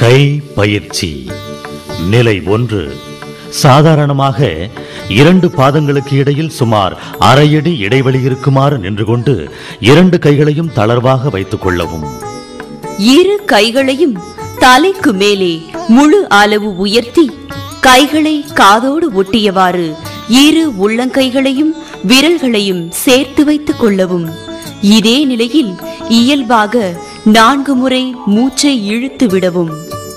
கை பயிற்சி நிலை ஒன்று சாதாரணமாக இரண்டு பாதங்களுக்கு இடையில் சுமார் அரையடி இடைவெளி இருக்குமாறு நின்று கொண்டு இரண்டு கைகளையும் தளர்வாக வைத்துக் கொள்ளவும் இரு கைகளையும் தலைக்கு மேலே முழு அளவு உயர்த்தி கைகளை காதோடு ஒட்டியவாறு இரு உள்ளங்கைகளையும் விரல்களையும் சேர்த்து வைத்துக் கொள்ளவும் இதே நிலையில் இயல்பாக நான்கு முறை மூச்சை இழுத்து விடவும்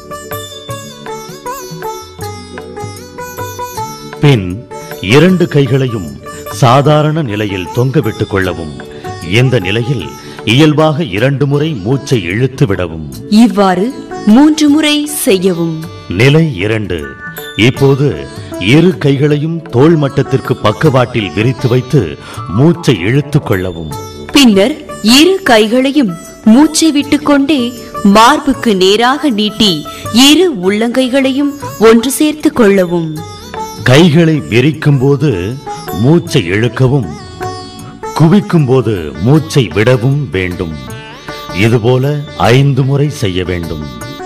பின் இரண்டு கைகளையும் சாதாரண நிலையில் தொங்க விட்டுக் கொள்ளவும் இந்த நிலையில் இயல்பாக இரண்டு முறை மூச்சை இழுத்து விடவும் இவ்வாறு மூன்று முறை செய்யவும் நிலை இரண்டு இப்போது இரு கைகளையும் தோள் மட்டத்திற்கு பக்கவாட்டில் விரித்து வைத்து மூச்சை இழுத்துக் கொள்ளவும் பின்னர் இரு கைகளையும் மூச்சை விட்டுக்கொண்டே மார்புக்கு நேராக நீட்டி இரு உள்ளங்கைகளையும் ஒன்று சேர்த்துக் கொள்ளவும் கைகளை விரிக்கும் போது மூச்சை இழுக்கவும் குவிக்கும் போது மூச்சை விடவும் வேண்டும் இதுபோல ஐந்து முறை செய்ய வேண்டும்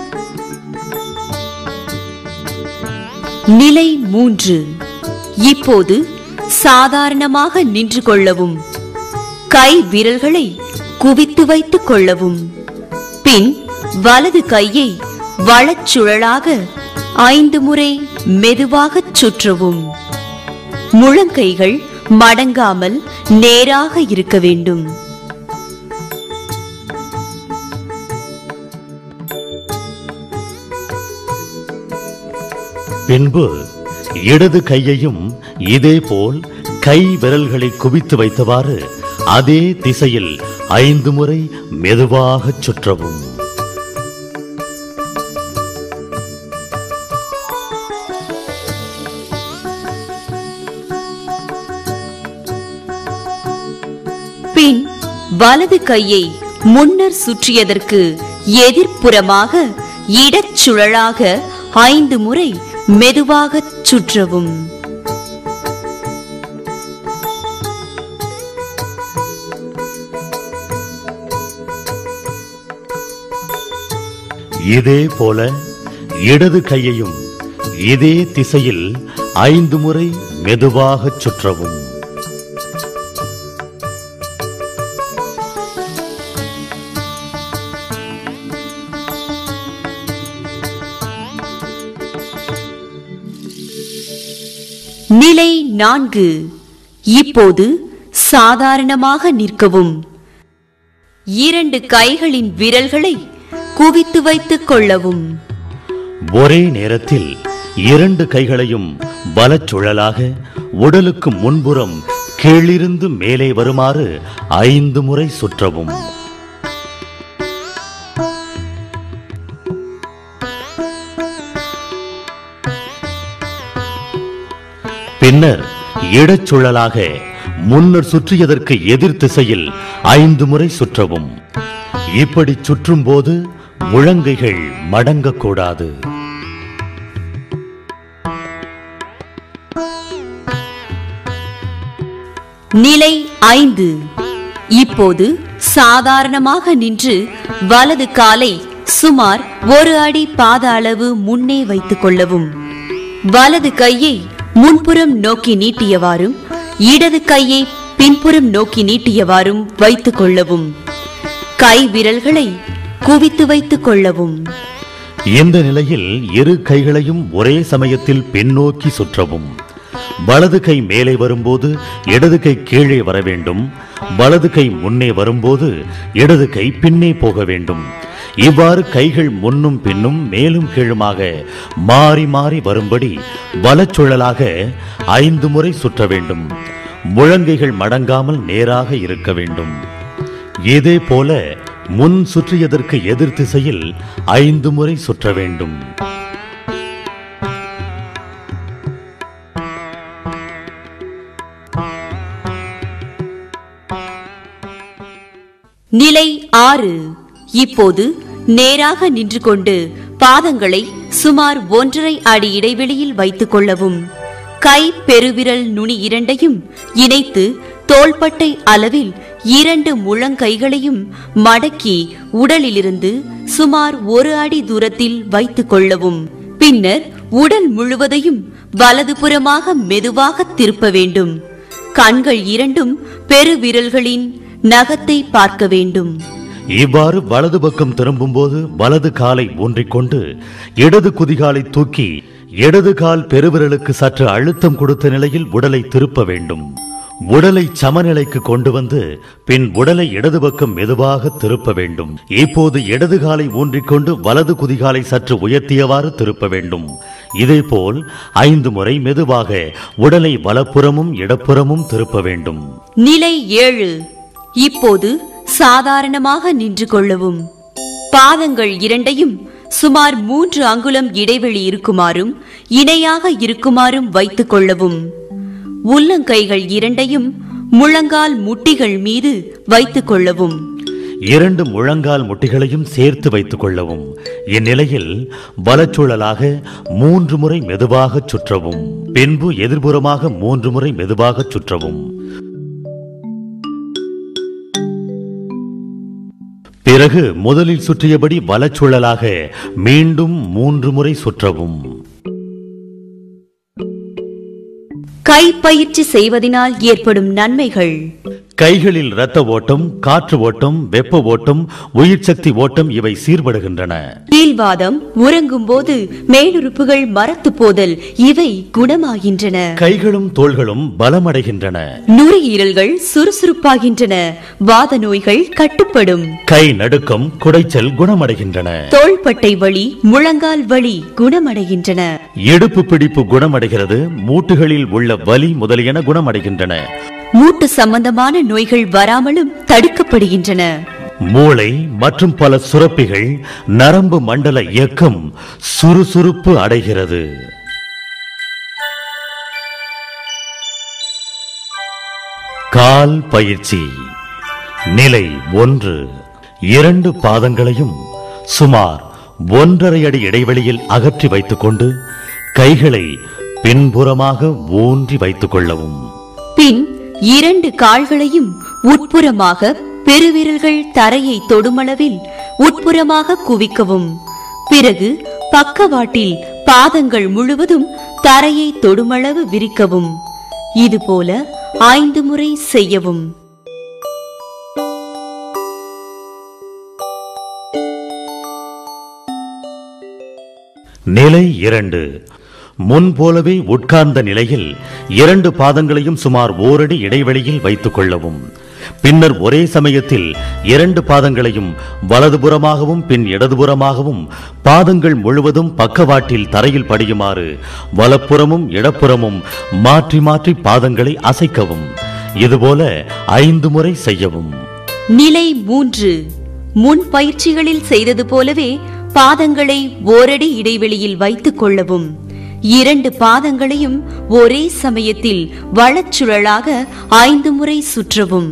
நிலை மூன்று இப்போது சாதாரணமாக நின்று கொள்ளவும் கை விரல்களை குவித்து வைத்துக் கொள்ளவும் பின் வலது கையை வலச்சுழலாக ஐந்து முறை மெதுவாகச் சுற்றவும் முழங்கைகள் மடங்காமல் நேராக இருக்க வேண்டும் பின்பு இடது கையையும் இதேபோல் கை விரல்களை குவித்து வைத்தவாறு அதே திசையில் ஐந்து முறை மெதுவாகச் சுற்றவும் பின் வலது கையை முன்னர் சுற்றியதற்கு எதிர்ப்புறமாக இடச்சுழலாக ஐந்து முறை மெதுவாகச் சுற்றவும் இதே போல இடது கையையும் இதே திசையில் ஐந்து முறை மெதுவாகச் சுற்றவும் நிலை நான்கு இப்போது சாதாரணமாக நிற்கவும் இரண்டு கைகளின் விரல்களை குவித்து வைத்துக் கொள்ளவும் ஒரே நேரத்தில் இரண்டு கைகளையும் பலச்சுழலாக உடலுக்கு முன்புறம் கீழிருந்து மேலே வருமாறு ஐந்து முறை சுற்றவும் பின்னர் இடச்சுழலாக முன்னர் சுற்றியதற்கு எதிர் திசையில் ஐந்து முறை சுற்றவும் இப்படி சுற்றும் போது முழங்கைகள் மடங்கக்கூடாது நிலை ஐந்து இப்போது சாதாரணமாக நின்று வலது காலை சுமார் ஒரு அடி பாத அளவு முன்னே வைத்துக் கொள்ளவும் வலது கையை முன்புறம் நோக்கி நீட்டியவாறும் இடது கையை பின்புறம் நோக்கி நீட்டியவாறும் வைத்துக் கொள்ளவும் கை விரல்களை குவித்து வைத்துக் கொள்ளவும் இந்த நிலையில் இரு கைகளையும் ஒரே சமயத்தில் பின்னோக்கி சுற்றவும் வலது கை மேலே வரும்போது இடது கை கீழே வர வேண்டும் வலது கை முன்னே வரும்போது இடது கை பின்னே போக வேண்டும் இவ்வாறு கைகள் முன்னும் பின்னும் மேலும் கீழுமாக மாறி மாறி வரும்படி வலச்சுழலாக ஐந்து முறை சுற்ற வேண்டும் முழங்கைகள் மடங்காமல் நேராக இருக்க வேண்டும் இதே போல முன் சுற்றியதற்கு எதிர் திசையில் ஐந்து முறை சுற்ற வேண்டும் நிலை ஆறு இப்போது நேராக நின்று கொண்டு பாதங்களை சுமார் ஒன்றரை அடி இடைவெளியில் வைத்துக் கொள்ளவும் கை பெருவிரல் நுனி இரண்டையும் இணைத்து தோள்பட்டை அளவில் இரண்டு முழங்கைகளையும் மடக்கி உடலிலிருந்து சுமார் ஒரு அடி தூரத்தில் வைத்துக் கொள்ளவும் பின்னர் உடல் முழுவதையும் வலதுபுறமாக மெதுவாக திருப்ப வேண்டும் கண்கள் இரண்டும் பெருவிரல்களின் நகத்தை பார்க்க வேண்டும் இவ்வாறு வலது பக்கம் திரும்பும்போது வலது காலை ஊன்றிக்கொண்டு இடது குதிகாலை தூக்கி இடது கால் பெருவிரலுக்கு சற்று அழுத்தம் கொடுத்த நிலையில் உடலை திருப்ப வேண்டும் உடலை சமநிலைக்கு கொண்டு வந்து பின் உடலை இடது பக்கம் மெதுவாக திருப்ப வேண்டும் இப்போது இடது காலை ஊன்றிக்கொண்டு வலது குதிகாலை சற்று உயர்த்தியவாறு திருப்ப வேண்டும் இதேபோல் ஐந்து முறை மெதுவாக உடலை வலப்புறமும் இடப்புறமும் திருப்ப வேண்டும் நிலை ஏழு இப்போது சாதாரணமாக நின்று கொள்ளவும் பாதங்கள் இரண்டையும் சுமார் மூன்று அங்குலம் இடைவெளி இருக்குமாறும் இணையாக இருக்குமாறும் வைத்துக் கொள்ளவும் உள்ளங்கைகள் இரண்டையும் முழங்கால் முட்டிகள் மீது வைத்துக் கொள்ளவும் இரண்டு முழங்கால் முட்டிகளையும் சேர்த்து வைத்துக் கொள்ளவும் இந்நிலையில் வலச்சுழலாக மூன்று முறை மெதுவாக சுற்றவும் பின்பு எதிர்புறமாக மூன்று முறை மெதுவாக சுற்றவும் பிறகு முதலில் சுற்றியபடி வலச்சுழலாக மீண்டும் மூன்று முறை சுற்றவும் கைப்பயிற்சி செய்வதனால் ஏற்படும் நன்மைகள் கைகளில் இரத்த ஓட்டம் காற்று ஓட்டம் வெப்ப ஓட்டம் உயிர் சக்தி ஓட்டம் இவை சீர்படுகின்றன கீழ்வாதம் உறங்கும் போது மேலுறுப்புகள் மரத்து போதல் இவை குணமாகின்றன கைகளும் தோள்களும் பலமடைகின்றன நுரையீரல்கள் சுறுசுறுப்பாகின்றன வாத நோய்கள் கட்டுப்படும் கை நடுக்கம் குடைச்சல் குணமடைகின்றன தோள்பட்டை வலி முழங்கால் வலி குணமடைகின்றன இடுப்பு பிடிப்பு குணமடைகிறது மூட்டுகளில் உள்ள வலி முதலியன குணமடைகின்றன மூட்டு சம்பந்தமான நோய்கள் வராமலும் தடுக்கப்படுகின்றன மூளை மற்றும் பல சுரப்பிகள் நரம்பு மண்டல இயக்கம் சுறுசுறுப்பு அடைகிறது கால் பயிற்சி நிலை ஒன்று இரண்டு பாதங்களையும் சுமார் ஒன்றரை அடி இடைவெளியில் அகற்றி வைத்துக்கொண்டு கைகளை பின்புறமாக ஊன்றி வைத்துக் கொள்ளவும் பின் இரண்டு கால்களையும் உட்புறமாக பெருவிரல்கள் தரையை தொடுமளவில் உட்புறமாக குவிக்கவும் பிறகு பக்கவாட்டில் பாதங்கள் முழுவதும் தரையை தொடுமளவு விரிக்கவும் இதுபோல ஐந்து முறை செய்யவும் நிலை இரண்டு முன் போலவே உட்கார்ந்த நிலையில் இரண்டு பாதங்களையும் சுமார் ஓரடி இடைவெளியில் வைத்துக் கொள்ளவும் பின்னர் ஒரே சமயத்தில் இரண்டு பாதங்களையும் வலதுபுறமாகவும் பின் இடதுபுறமாகவும் பாதங்கள் முழுவதும் பக்கவாட்டில் தரையில் படியுமாறு வலப்புறமும் இடப்புறமும் மாற்றி மாற்றி பாதங்களை அசைக்கவும் இதுபோல ஐந்து முறை செய்யவும் நிலை மூன்று முன் பயிற்சிகளில் செய்தது போலவே பாதங்களை ஓரடி இடைவெளியில் வைத்துக் கொள்ளவும் இரண்டு பாதங்களையும் ஒரே சமயத்தில் வலச்சுழலாக ஐந்து முறை சுற்றவும்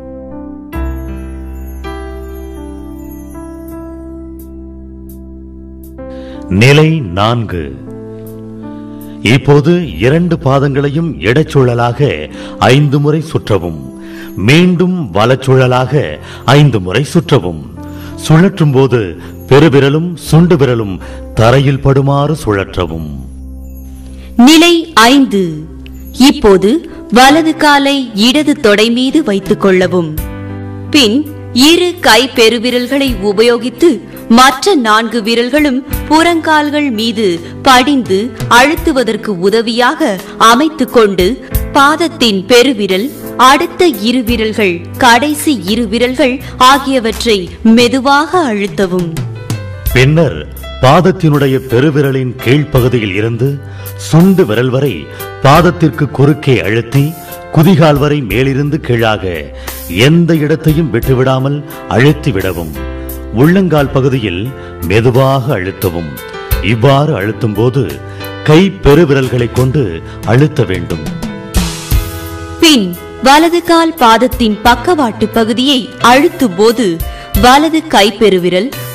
நிலை நான்கு இப்போது இரண்டு பாதங்களையும் இடச்சுழலாக ஐந்து முறை சுற்றவும் மீண்டும் வலச்சுழலாக ஐந்து முறை சுற்றவும் சுழற்றும் போது பெருவிரலும் சுண்டு விரலும் தரையில் படுமாறு சுழற்றவும் நிலை ஐந்து இப்போது வலது காலை இடது தொடை மீது வைத்துக் கொள்ளவும் பின் இரு கை பெருவிரல்களை உபயோகித்து மற்ற நான்கு விரல்களும் புறங்கால்கள் மீது படிந்து அழுத்துவதற்கு உதவியாக அமைத்துக் கொண்டு பாதத்தின் பெருவிரல் அடுத்த இரு விரல்கள் கடைசி இரு விரல்கள் ஆகியவற்றை மெதுவாக அழுத்தவும் பின்னர் பாதத்தினுடைய பெருவிரலின் கீழ்ப்பகுதியில் இருந்து சுண்டு விரல் வரை பாதத்திற்கு குறுக்கே அழுத்தி குதிகால் வரை மேலிருந்து கீழாக எந்த இடத்தையும் விட்டுவிடாமல் அழுத்தி விடவும் உள்ளங்கால் பகுதியில் மெதுவாக அழுத்தவும் இவ்வாறு அழுத்தும் போது கை பெருவிரல்களை கொண்டு அழுத்த வேண்டும் பின் வலது கால் பாதத்தின் பக்கவாட்டு பகுதியை அழுத்தும் போது வலது கைப்பெருவிரல்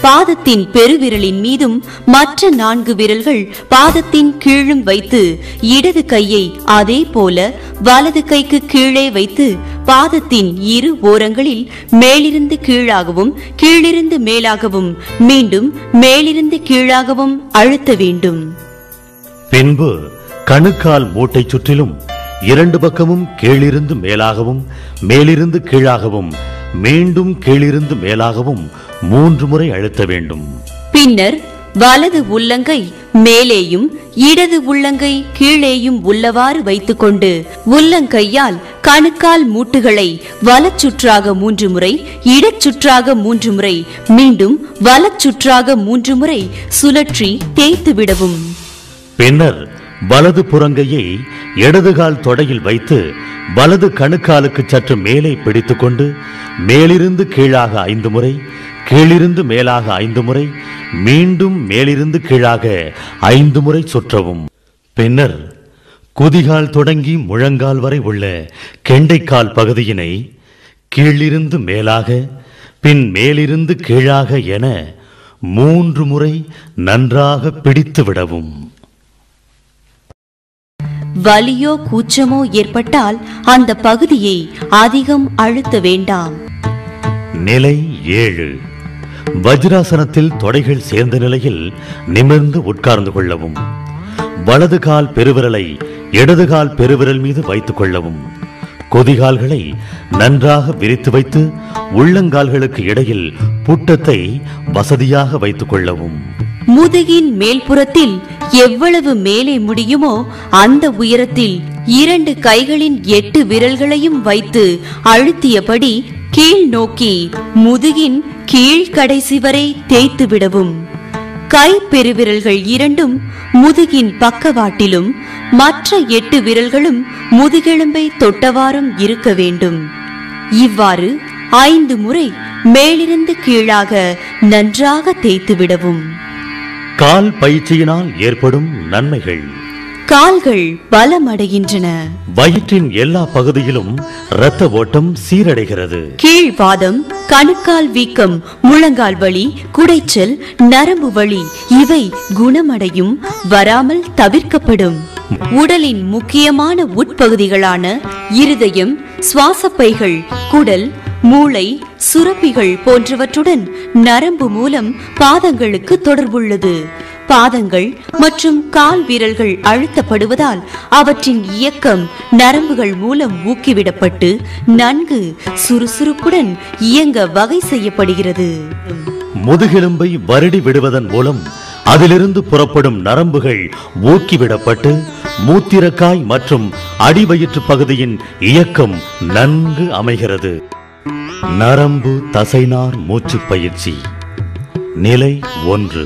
பாதத்தின் பெருவிரலின் மீதும் மற்ற நான்கு விரல்கள் பாதத்தின் கீழும் வைத்து இடது கையை அதே போல வலது கைக்கு கீழே வைத்து பாதத்தின் இரு ஓரங்களில் மேலிருந்து கீழாகவும் கீழிருந்து மேலாகவும் மீண்டும் மேலிருந்து கீழாகவும் அழுத்த வேண்டும் பின்பு கணுக்கால் மூட்டை சுற்றிலும் இரண்டு பக்கமும் கீழிருந்து மேலாகவும் மேலிருந்து கீழாகவும் மீண்டும் கீழிருந்து மேலாகவும் மூன்று முறை அழுத்த வேண்டும் பின்னர் வலது உள்ளங்கை மேலேயும் இடது உள்ளங்கை கீழேயும் உள்ளவாறு வைத்துக்கொண்டு உள்ளங்கையால் கணுக்கால் மூட்டுகளை வலச்சுற்றாக மூன்று முறை இடச்சுற்றாக மூன்று முறை மீண்டும் வலச்சுற்றாக மூன்று முறை சுழற்றி தேய்த்து விடவும் பின்னர் வலது புறங்கையை இடதுகால் தொடையில் வைத்து வலது கணுக்காலுக்கு சற்று மேலே பிடித்துக்கொண்டு மேலிருந்து கீழாக ஐந்து முறை கீழிருந்து மேலாக ஐந்து முறை மீண்டும் மேலிருந்து கீழாக ஐந்து முறை சுற்றவும் பின்னர் குதிகால் தொடங்கி முழங்கால் வரை உள்ள கெண்டைக்கால் பகுதியினை கீழிருந்து மேலாக பின் மேலிருந்து கீழாக என மூன்று முறை நன்றாக பிடித்து விடவும் வலியோ கூச்சமோ ஏற்பட்டால் அந்த பகுதியை அதிகம் அழுத்த வேண்டாம் நிலை ஏழு வஜ்ராசனத்தில் தொடைகள் சேர்ந்த நிலையில் நிமிர்ந்து உட்கார்ந்து கொள்ளவும் வலது கால் பெருவிரலை இடது கால் பெருவிரல் மீது வைத்துக் கொள்ளவும் கொதிகால்களை நன்றாக விரித்து வைத்து உள்ளங்கால்களுக்கு இடையில் புட்டத்தை வசதியாக வைத்துக் கொள்ளவும் முதுகின் மேல்புறத்தில் எவ்வளவு மேலே முடியுமோ அந்த உயரத்தில் இரண்டு கைகளின் எட்டு விரல்களையும் வைத்து அழுத்தியபடி கீழ் நோக்கி முதுகின் கீழ் கடைசி வரை தேய்த்து விடவும் கை பெருவிரல்கள் இரண்டும் முதுகின் பக்கவாட்டிலும் மற்ற எட்டு விரல்களும் முதுகெலும்பை தொட்டவாறும் இருக்க வேண்டும் இவ்வாறு ஐந்து முறை மேலிருந்து கீழாக நன்றாக தேய்த்து விடவும் கால் பயிற்சியினால் ஏற்படும் நன்மைகள் கால்கள் பலமடைகின்றன வயிற்றின் எல்லா பகுதியிலும் இரத்த ஓட்டம் சீரடைகிறது கீழ்வாதம் கணுக்கால் வீக்கம் முழங்கால் வலி குடைச்சல் நரம்பு வலி இவை குணமடையும் வராமல் தவிர்க்கப்படும் உடலின் முக்கியமான உட்பகுதிகளான இருதயம் சுவாசப்பைகள் குடல் மூளை சுரப்பிகள் போன்றவற்றுடன் நரம்பு மூலம் பாதங்களுக்கு தொடர்புள்ளது பாதங்கள் மற்றும் கால் வீரல்கள் அழுத்தப்படுவதால் அவற்றின் இயக்கம் நரம்புகள் மூலம் ஊக்கிவிடப்பட்டு நன்கு சுறுசுறுப்புடன் இயங்க வகை செய்யப்படுகிறது முதுகெலும்பை வருடி விடுவதன் மூலம் அதிலிருந்து புறப்படும் நரம்புகள் ஊக்கிவிடப்பட்டு மூத்திரக்காய் மற்றும் அடிவயிற்று பகுதியின் இயக்கம் நன்கு அமைகிறது நரம்பு தசைநார் மூச்சு பயிற்சி நிலை ஒன்று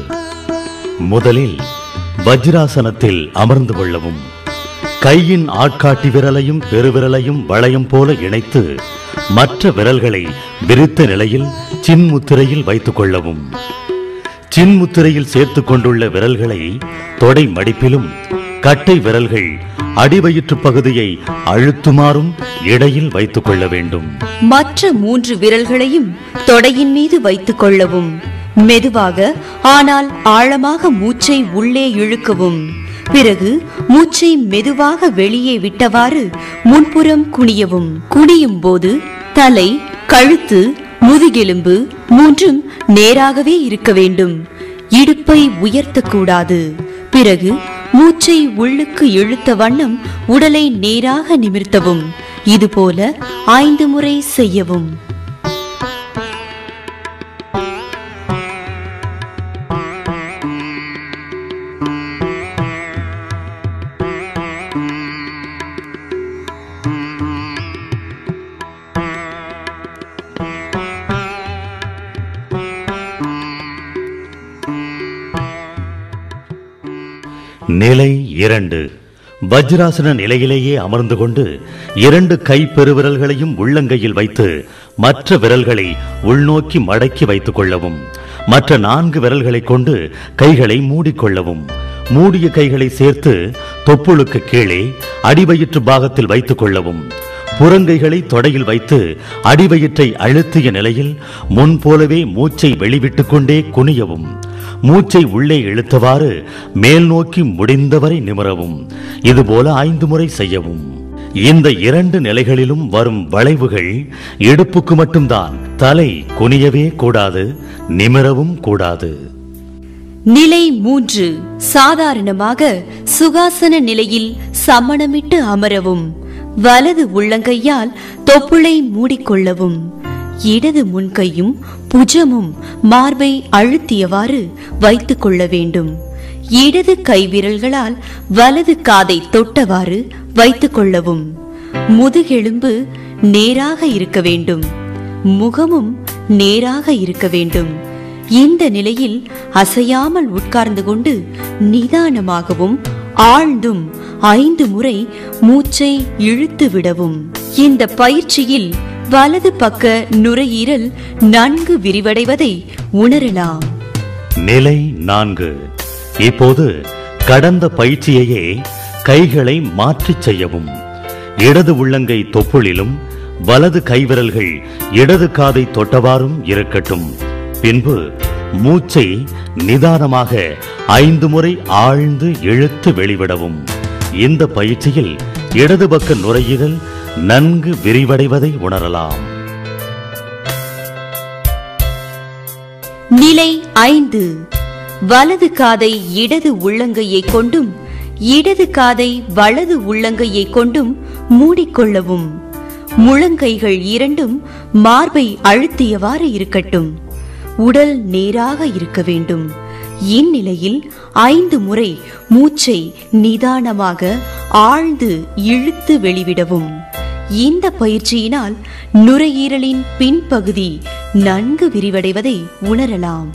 முதலில் வஜ்ராசனத்தில் அமர்ந்து கொள்ளவும் கையின் ஆட்காட்டி விரலையும் பெருவிரலையும் வளையம் போல இணைத்து மற்ற விரல்களை விரித்த நிலையில் சின்முத்திரையில் வைத்துக் கொள்ளவும் சின்முத்திரையில் சேர்த்துக் கொண்டுள்ள விரல்களை தொடை மடிப்பிலும் கட்டை விரல்கள் அடிவயிற்று பகுதியை அழுத்துமாறும் இடையில் வைத்துக் கொள்ள வேண்டும் மற்ற மூன்று விரல்களையும் தொடையின் மீது வைத்துக் கொள்ளவும் மெதுவாக ஆனால் ஆழமாக மூச்சை உள்ளே இழுக்கவும் பிறகு மூச்சை மெதுவாக வெளியே விட்டவாறு முன்புறம் குனியவும் குனியும் போது தலை கழுத்து முதுகெலும்பு மூன்றும் நேராகவே இருக்க வேண்டும் இடுப்பை உயர்த்தக்கூடாது பிறகு மூச்சை உள்ளுக்கு இழுத்த வண்ணம் உடலை நேராக நிமிர்த்தவும் இதுபோல ஐந்து முறை செய்யவும் நிலை இரண்டு வஜ்ராசன நிலையிலேயே அமர்ந்து கொண்டு இரண்டு கை பெருவிரல்களையும் உள்ளங்கையில் வைத்து மற்ற விரல்களை உள்நோக்கி மடக்கி வைத்துக் கொள்ளவும் மற்ற நான்கு விரல்களை கொண்டு கைகளை மூடிக்கொள்ளவும் மூடிய கைகளை சேர்த்து தொப்புளுக்கு கீழே அடிவயிற்று பாகத்தில் வைத்துக் கொள்ளவும் புறங்கைகளை தொடையில் வைத்து அடிவயிற்றை அழுத்திய நிலையில் முன் போலவே மூச்சை வெளிவிட்டுக் கொண்டே குனியவும் மூச்சை உள்ளே இழுத்தவாறு மேல் நோக்கி முடிந்தவரை நிமிரவும் இதுபோல ஐந்து முறை செய்யவும் இந்த இரண்டு நிலைகளிலும் வரும் வளைவுகள் இடுப்புக்கு மட்டும்தான் தலை குனியவே கூடாது நிமிரவும் கூடாது நிலை மூன்று சாதாரணமாக சுகாசன நிலையில் சமணமிட்டு அமரவும் வலது உள்ளங்கையால் தொப்புளை மூடிக்கொள்ளவும் இடது முன்கையும் புஜமும் மார்பை அழுத்தியவாறு வைத்துக் கொள்ள வேண்டும் இடது கைவிரல்களால் வலது காதை தொட்டவாறு வைத்துக் கொள்ளவும் முதுகெலும்பு நேராக இருக்க வேண்டும் முகமும் நேராக இருக்க வேண்டும் இந்த நிலையில் அசையாமல் உட்கார்ந்து கொண்டு நிதானமாகவும் ஆழ்ந்தும் ஐந்து முறை மூச்சை இழுத்து விடவும் இந்த பயிற்சியில் வலது பக்க நுரையீரல் நன்கு விரிவடைவதை உணரலாம் நிலை நான்கு இப்போது கடந்த பயிற்சியையே கைகளை மாற்றிச் செய்யவும் இடது உள்ளங்கை தொப்புளிலும் வலது கைவிரல்கள் இடது காதை தொட்டவாறும் இருக்கட்டும் பின்பு மூச்சை நிதானமாக ஐந்து முறை ஆழ்ந்து இழுத்து வெளிவிடவும் இந்த பயிற்சியில் இடது பக்க நுரையீரல் நன்கு விரிவடைவதை உணரலாம் நிலை ஐந்து வலது காதை இடது உள்ளங்கையை கொண்டும் இடது காதை வலது உள்ளங்கையை கொண்டும் மூடிக்கொள்ளவும் முழங்கைகள் இரண்டும் மார்பை அழுத்தியவாறு இருக்கட்டும் உடல் நேராக இருக்க வேண்டும் இந்நிலையில் ஐந்து முறை மூச்சை நிதானமாக ஆழ்ந்து இழுத்து வெளிவிடவும் இந்த பயிற்சியினால் நுரையீரலின் பின்பகுதி நன்கு விரிவடைவதை உணரலாம்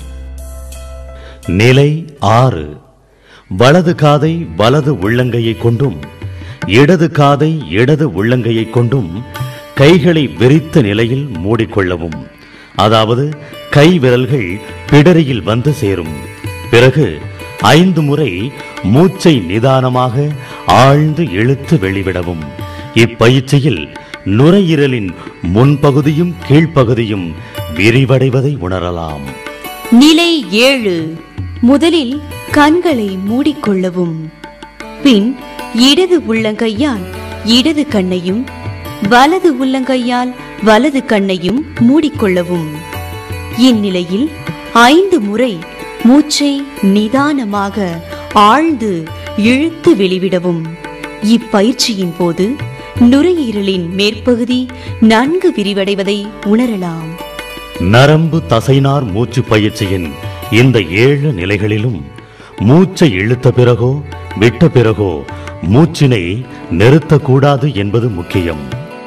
நிலை ஆறு வலது காதை வலது உள்ளங்கையை கொண்டும் இடது காதை இடது உள்ளங்கையை கொண்டும் கைகளை விரித்த நிலையில் மூடிக்கொள்ளவும் அதாவது கை விரல்கள் பிடரியில் வந்து சேரும் பிறகு ஐந்து முறை மூச்சை நிதானமாக ஆழ்ந்து இழுத்து வெளிவிடவும் இப்பயிற்சியில் நுரையீரலின் முன்பகுதியும் கீழ்ப்பகுதியும் விரிவடைவதை உணரலாம் நிலை ஏழு முதலில் கண்களை மூடிக்கொள்ளவும் பின் இடது உள்ளங்கையால் இடது கண்ணையும் வலது உள்ளங்கையால் வலது கண்ணையும் மூடிக்கொள்ளவும் இந்நிலையில் ஐந்து முறை மூச்சை நிதானமாக ஆழ்ந்து இழுத்து வெளிவிடவும் இப்பயிற்சியின் போது நுரையீரலின் மேற்பகுதி நன்கு விரிவடைவதை உணரலாம் நரம்பு தசைனார் மூச்சு பயிற்சியின் இந்த ஏழு நிலைகளிலும் மூச்சை இழுத்த பிறகோ விட்ட பிறகோ மூச்சினை நிறுத்தக்கூடாது என்பது முக்கியம்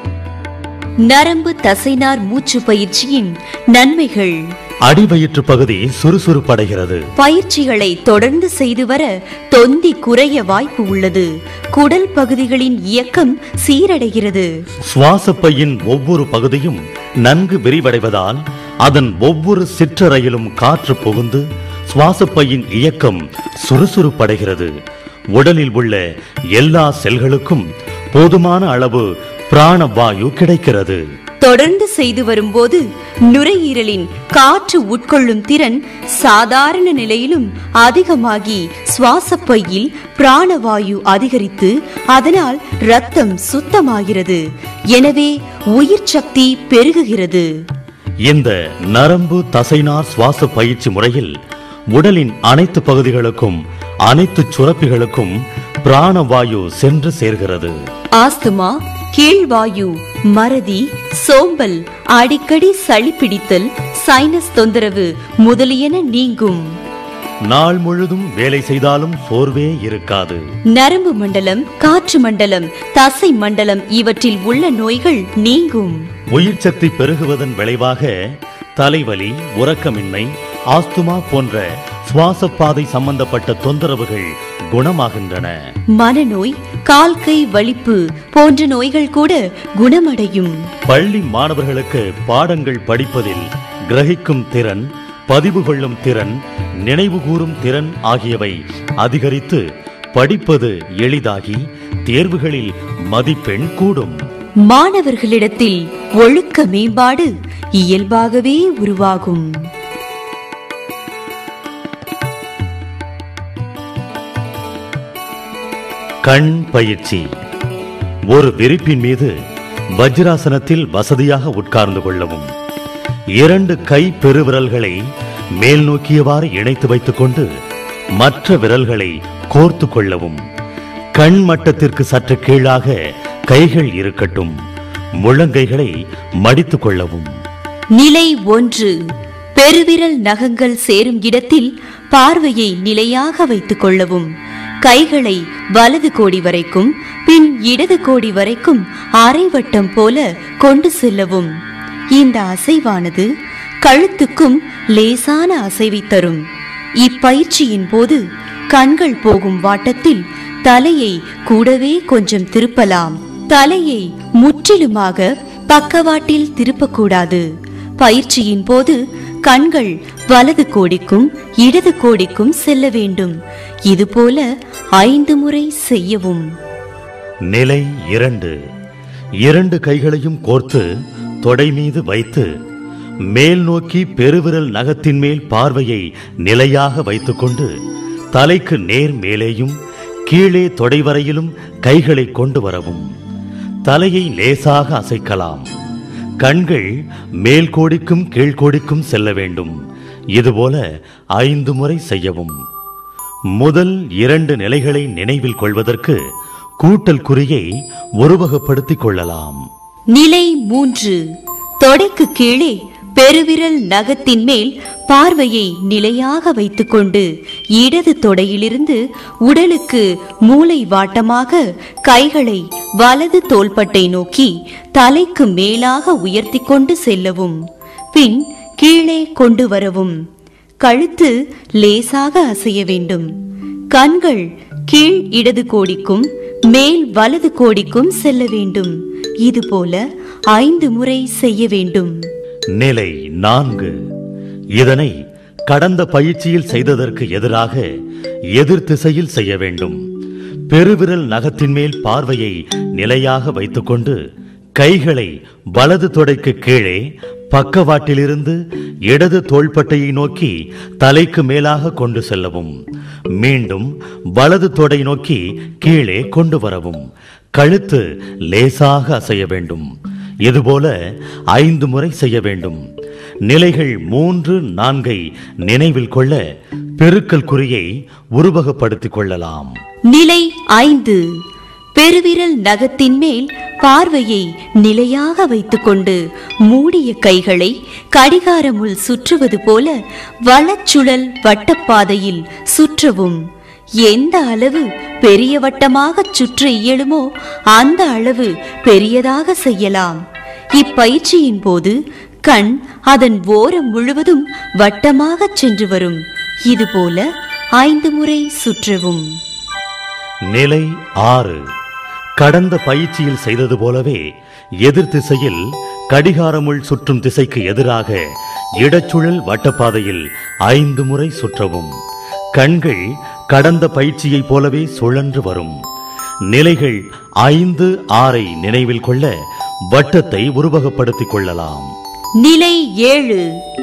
நரம்பு தசைனார் மூச்சு பயிற்சியின் நன்மைகள் அடிவயிற்று பகுதி சுறுசுறுப்படைகிறது பயிற்சிகளை தொடர்ந்து செய்து வர தொந்தி குறைய வாய்ப்பு உள்ளது குடல் பகுதிகளின் இயக்கம் சீரடைகிறது சுவாசப்பையின் ஒவ்வொரு பகுதியும் நன்கு விரிவடைவதால் அதன் ஒவ்வொரு சிற்றறையிலும் காற்று புகுந்து சுவாசப்பையின் இயக்கம் சுறுசுறுப்படைகிறது உடலில் உள்ள எல்லா செல்களுக்கும் போதுமான அளவு பிராணவாயு கிடைக்கிறது தொடர்ந்து செய்து வரும்போது நுரையீரலின் காற்று உட்கொள்ளும் திறன் சாதாரண நிலையிலும் அதிகமாகி சுவாசப்பையில் பிராணவாயு அதிகரித்து அதனால் ரத்தம் சுத்தமாகிறது எனவே உயிர் சக்தி பெருகுகிறது இந்த நரம்பு தசைனார் சுவாச பயிற்சி முறையில் உடலின் அனைத்து பகுதிகளுக்கும் அனைத்து சுரப்பிகளுக்கும் பிராணவாயு சென்று சேர்கிறது ஆஸ்துமா கீழ்வாயு மறதி சோம்பல் அடிக்கடி சளி பிடித்தல் சைனஸ் தொந்தரவு முதலியன நீங்கும் நாள் முழுதும் வேலை செய்தாலும் சோர்வே இருக்காது நரம்பு மண்டலம் காற்று மண்டலம் தசை மண்டலம் இவற்றில் உள்ள நோய்கள் நீங்கும் உயிர் சக்தி பெருகுவதன் விளைவாக தலைவலி உறக்கமின்மை ஆஸ்துமா போன்ற சுவாசப்பாதை சம்பந்தப்பட்ட தொந்தரவுகள் குணமாகின்றன மனநோய் கால் கை வலிப்பு போன்ற நோய்கள் கூட குணமடையும் பள்ளி மாணவர்களுக்கு பாடங்கள் படிப்பதில் கிரகிக்கும் திறன் பதிவு கொள்ளும் திறன் நினைவு கூறும் திறன் ஆகியவை அதிகரித்து படிப்பது எளிதாகி தேர்வுகளில் மதிப்பெண் கூடும் மாணவர்களிடத்தில் ஒழுக்க மேம்பாடு இயல்பாகவே உருவாகும் கண் பயிற்சி ஒரு விரிப்பின் மீது வஜ்ராசனத்தில் வசதியாக உட்கார்ந்து கொள்ளவும் இரண்டு கை பெருவிரல்களை மேல் நோக்கியவாறு இணைத்து வைத்துக்கொண்டு மற்ற விரல்களை கோர்த்து கொள்ளவும் கண் மட்டத்திற்கு சற்று கீழாக கைகள் இருக்கட்டும் முழங்கைகளை மடித்துக் கொள்ளவும் நிலை ஒன்று பெருவிரல் நகங்கள் சேரும் இடத்தில் பார்வையை நிலையாக வைத்துக் கொள்ளவும் கைகளை வலது கோடி வரைக்கும் பின் இடது கோடி வரைக்கும் அரைவட்டம் போல கொண்டு செல்லவும் இந்த அசைவானது கழுத்துக்கும் லேசான அசைவை தரும் இப்பயிற்சியின் போது கண்கள் போகும் வாட்டத்தில் தலையை கூடவே கொஞ்சம் திருப்பலாம் தலையை முற்றிலுமாக பக்கவாட்டில் திருப்பக்கூடாது பயிற்சியின் போது கண்கள் வலது கோடிக்கும் இடது கோடிக்கும் செல்ல வேண்டும் இதுபோல ஐந்து முறை செய்யவும் நிலை இரண்டு இரண்டு கைகளையும் கோர்த்து தொடை மீது வைத்து மேல் நோக்கி பெருவிரல் நகத்தின் மேல் பார்வையை நிலையாக வைத்துக்கொண்டு தலைக்கு நேர் மேலேயும் கீழே தொடை வரையிலும் கைகளை கொண்டு வரவும் தலையை லேசாக அசைக்கலாம் கண்கள் மேல் கோடிக்கும் கீழ்கோடிக்கும் செல்ல வேண்டும் இதுபோல ஐந்து முறை செய்யவும் முதல் இரண்டு நிலைகளை நினைவில் கொள்வதற்கு கூட்டல் குறியை உருவகப்படுத்திக் கொள்ளலாம் நிலை மூன்று தொடைக்கு கீழே பெருவிரல் நகத்தின் மேல் பார்வையை நிலையாக வைத்துக்கொண்டு இடது தொடையிலிருந்து உடலுக்கு மூளை வாட்டமாக கைகளை வலது தோள்பட்டை நோக்கி தலைக்கு மேலாக உயர்த்தி கொண்டு செல்லவும் பின் கீழே கொண்டு வரவும் கழுத்து லேசாக அசைய வேண்டும் கண்கள் கீழ் இடது கோடிக்கும் மேல் வலது கோடிக்கும் செல்ல வேண்டும் இதுபோல ஐந்து முறை செய்ய வேண்டும் நிலை நான்கு இதனை கடந்த பயிற்சியில் செய்ததற்கு எதிராக எதிர் திசையில் செய்ய வேண்டும் பெருவிரல் நகத்தின் மேல் பார்வையை நிலையாக வைத்துக்கொண்டு கைகளை வலது தொடைக்கு கீழே பக்கவாட்டிலிருந்து இடது தோள்பட்டையை நோக்கி தலைக்கு மேலாக கொண்டு செல்லவும் மீண்டும் வலது தொடை நோக்கி கீழே கொண்டு வரவும் கழுத்து லேசாக அசைய வேண்டும் இதுபோல ஐந்து முறை செய்ய வேண்டும் நிலைகள் மூன்று நான்கை நினைவில் கொள்ள பெருக்கல் குறியை உருவகப்படுத்திக் கொள்ளலாம் நிலை ஐந்து பெருவிரல் நகத்தின் மேல் பார்வையை நிலையாக வைத்துக்கொண்டு மூடிய கைகளை கடிகாரமுள் சுற்றுவது போல வலச்சுழல் வட்டப்பாதையில் சுற்றவும் எந்த அளவு பெரிய வட்டமாக சுற்ற இயலுமோ அந்த அளவு பெரியதாக செய்யலாம் இப்பயிற்சியின் போது கண் அதன் ஓரம் முழுவதும் வட்டமாகச் சென்று வரும் இதுபோல ஐந்து முறை சுற்றவும் நிலை ஆறு கடந்த பயிற்சியில் செய்தது போலவே எதிர் திசையில் கடிகாரமுள் சுற்றும் திசைக்கு எதிராக இடச்சுழல் வட்டப்பாதையில் ஐந்து முறை சுற்றவும் கண்கள் கடந்த பயிற்சியைப் போலவே சுழன்று வரும் நிலைகள் ஐந்து ஆறை நினைவில் கொள்ள வட்டத்தை உருவகப்படுத்திக் கொள்ளலாம் நிலை ஏழு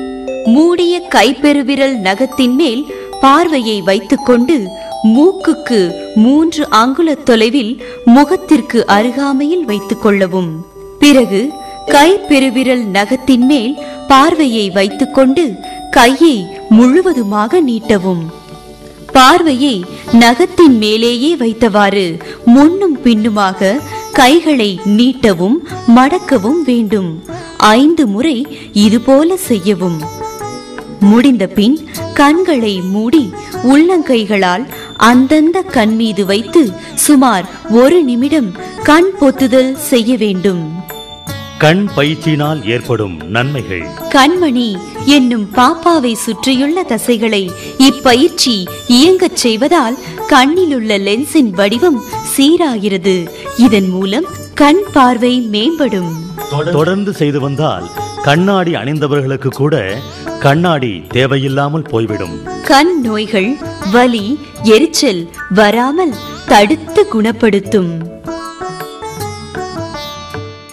மூடிய கைப்பெருவிரல் நகத்தின் மேல் பார்வையை வைத்துக்கொண்டு மூக்குக்கு மூன்று அங்குல தொலைவில் முகத்திற்கு அருகாமையில் வைத்துக் கொள்ளவும் பிறகு கைப்பெருவிரல் நகத்தின் மேல் பார்வையை வைத்துக்கொண்டு கையை முழுவதுமாக நீட்டவும் பார்வையை நகத்தின் மேலேயே வைத்தவாறு முன்னும் பின்னுமாக கைகளை நீட்டவும் மடக்கவும் வேண்டும் ஐந்து முறை இதுபோல செய்யவும் முடிந்த பின் கண்களை மூடி உள்ளங்கைகளால் அந்தந்த கண் மீது வைத்து சுமார் ஒரு நிமிடம் கண் பொத்துதல் செய்ய வேண்டும் கண் பயிற்சியினால் ஏற்படும் நன்மைகள் கண்மணி என்னும் பாப்பாவை சுற்றியுள்ள தசைகளை இப்பயிற்சி இயங்கச் செய்வதால் கண்ணிலுள்ள லென்ஸின் வடிவம் சீராகிறது இதன் மூலம் கண் பார்வை மேம்படும் தொடர்ந்து செய்து வந்தால் கண்ணாடி அணிந்தவர்களுக்கு கூட கண்ணாடி தேவையில்லாமல் போய்விடும் கண் நோய்கள் வலி எரிச்சல் வராமல் தடுத்து குணப்படுத்தும்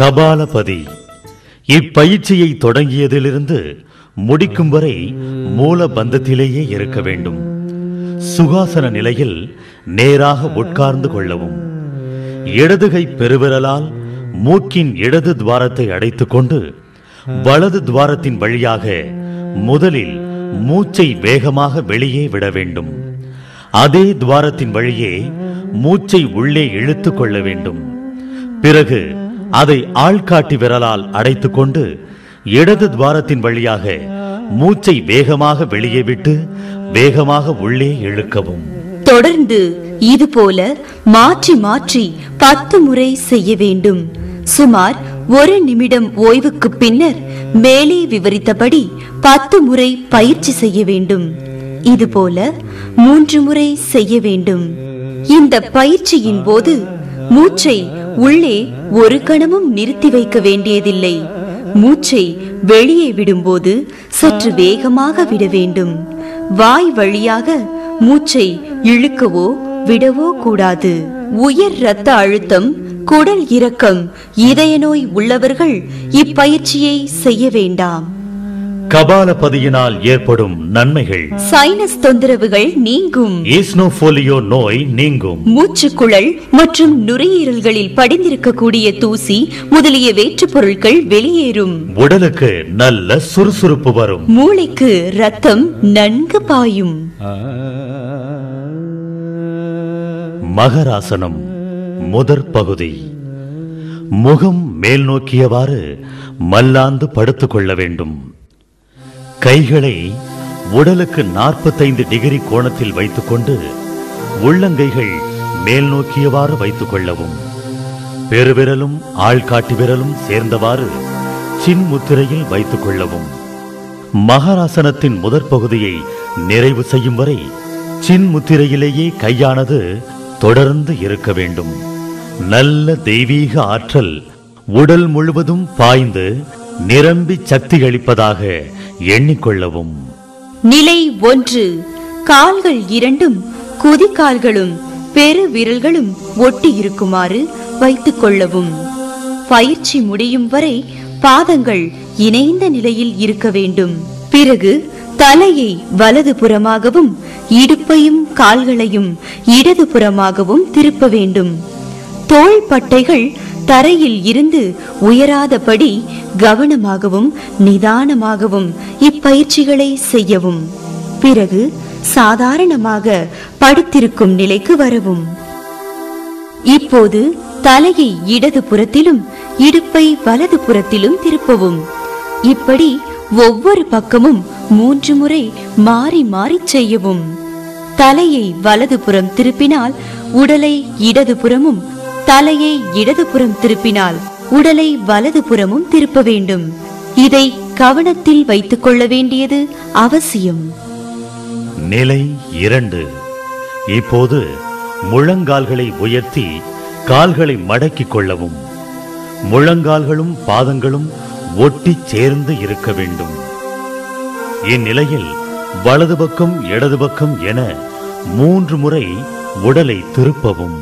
கபாலபதி இப்பயிற்சியை தொடங்கியதிலிருந்து முடிக்கும் வரை மூல பந்தத்திலேயே இருக்க வேண்டும் சுகாசன நிலையில் நேராக உட்கார்ந்து கொள்ளவும் இடதுகை பெருவிரலால் மூக்கின் இடது துவாரத்தை அடைத்துக் கொண்டு வலது துவாரத்தின் வழியாக முதலில் மூச்சை வேகமாக வெளியே விட வேண்டும் அதே துவாரத்தின் வழியே மூச்சை உள்ளே இழுத்துக் கொள்ள வேண்டும் பிறகு அதை ஆள்காட்டி விரலால் அடைத்துக் கொண்டு இடது துவாரத்தின் வழியாக மூச்சை வேகமாக வெளியே விட்டு வேகமாக உள்ளே இழுக்கவும் தொடர்ந்து இதுபோல மாற்றி மாற்றி பத்து முறை செய்ய வேண்டும் சுமார் ஒரு நிமிடம் ஓய்வுக்கு பின்னர் மேலே விவரித்தபடி பத்து முறை பயிற்சி செய்ய வேண்டும் இதுபோல மூன்று முறை செய்ய வேண்டும் இந்த பயிற்சியின் போது மூச்சை உள்ளே ஒரு கணமும் நிறுத்தி வைக்க வேண்டியதில்லை மூச்சை வெளியே விடும்போது சற்று வேகமாக விட வேண்டும் வாய் வழியாக மூச்சை இழுக்கவோ விடவோ கூடாது உயர் இரத்த அழுத்தம் குடல் இறக்கம் இதய நோய் உள்ளவர்கள் இப்பயிற்சியை செய்ய வேண்டாம் கபாலபதியினால் ஏற்படும் நன்மைகள் சைனஸ் தொந்தரவுகள் நீங்கும் ஈஸ்னோபோலியோ நோய் நீங்கும் மூச்சுக்குழல் மற்றும் நுரையீரல்களில் படிந்திருக்கக்கூடிய தூசி முதலிய வேற்றுப் பொருட்கள் வெளியேறும் உடலுக்கு நல்ல சுறுசுறுப்பு வரும் மூளைக்கு ரத்தம் நன்கு பாயும் மகராசனம் முதற் பகுதி முகம் மேல் நோக்கியவாறு மல்லாந்து படுத்துக் கொள்ள வேண்டும் கைகளை உடலுக்கு நாற்பத்தைந்து டிகிரி கோணத்தில் வைத்துக்கொண்டு உள்ளங்கைகள் மேல் நோக்கியவாறு வைத்துக் கொள்ளவும் பெருவிரலும் ஆள்காட்டி விரலும் சேர்ந்தவாறு சின் முத்திரையில் வைத்துக் கொள்ளவும் மகாராசனத்தின் முதற் பகுதியை நிறைவு செய்யும் வரை சின் முத்திரையிலேயே கையானது தொடர்ந்து இருக்க வேண்டும் நல்ல தெய்வீக ஆற்றல் உடல் முழுவதும் பாய்ந்து நிரம்பி சக்தி அளிப்பதாக எண்ணிக்கொள்ளவும் நிலை ஒன்று கால்கள் இரண்டும் குதிகால்களும் பெரு விரல்களும் ஒட்டி இருக்குமாறு வைத்துக் கொள்ளவும் பயிற்சி முடியும் வரை பாதங்கள் இணைந்த நிலையில் இருக்க வேண்டும் பிறகு தலையை வலது புறமாகவும் இடுப்பையும் கால்களையும் இடது புறமாகவும் திருப்ப வேண்டும் தோள்பட்டைகள் தரையில் இருந்து உயராதபடி கவனமாகவும் நிதானமாகவும் இப்பயிற்சிகளை செய்யவும் பிறகு சாதாரணமாக படுத்திருக்கும் நிலைக்கு வரவும் இப்போது தலையை இடது புறத்திலும் இடுப்பை வலது புறத்திலும் திருப்பவும் இப்படி ஒவ்வொரு பக்கமும் மூன்று முறை மாறி மாறி செய்யவும் தலையை வலது புறம் திருப்பினால் உடலை இடது புறமும் தலையை இடது புறம் திருப்பினால் உடலை வலது புறமும் திருப்ப வேண்டும் இதை கவனத்தில் வைத்துக் கொள்ள வேண்டியது அவசியம் நிலை இரண்டு இப்போது முழங்கால்களை உயர்த்தி கால்களை மடக்கிக் கொள்ளவும் முழங்கால்களும் பாதங்களும் ஒட்டி சேர்ந்து இருக்க வேண்டும் இந்நிலையில் வலது பக்கம் இடது பக்கம் என மூன்று முறை உடலை திருப்பவும்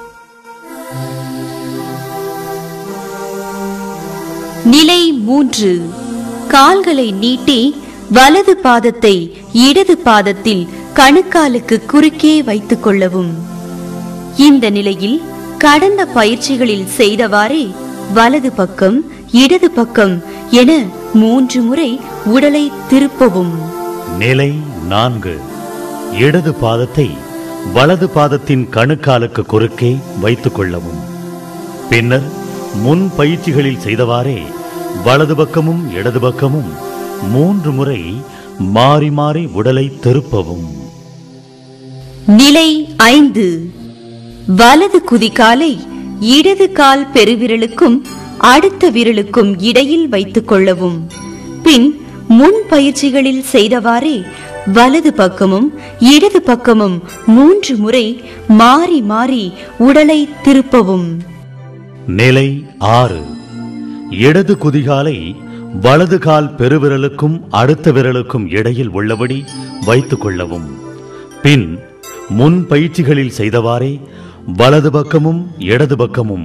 நிலை மூன்று கால்களை நீட்டி வலது பாதத்தை இடது பாதத்தில் கணுக்காலுக்கு குறுக்கே வைத்துக் கொள்ளவும் இந்த நிலையில் கடந்த பயிற்சிகளில் செய்தவாறே வலது பக்கம் இடது பக்கம் என மூன்று முறை உடலை திருப்பவும் நிலை நான்கு இடது பாதத்தை வலது பாதத்தின் கணுக்காலுக்கு குறுக்கே வைத்துக் கொள்ளவும் பின்னர் முன் பயிற்சிகளில் செய்தவாறே வலது பக்கமும் இடது பக்கமும் மூன்று முறை மாறி மாறி உடலை திருப்பவும் நிலை ஐந்து வலது குதிகாலை இடது கால் பெருவிரலுக்கும் அடுத்த விரலுக்கும் இடையில் வைத்துக் கொள்ளவும் பின் முன் பயிற்சிகளில் செய்தவாறே வலது பக்கமும் இடது பக்கமும் மூன்று முறை மாறி மாறி உடலை திருப்பவும் நிலை ஆறு இடது குதிகாலை வலது கால் பெருவிரலுக்கும் அடுத்த விரலுக்கும் இடையில் உள்ளபடி வைத்துக் கொள்ளவும் பின் முன் பயிற்சிகளில் செய்தவாறே வலது பக்கமும் இடது பக்கமும்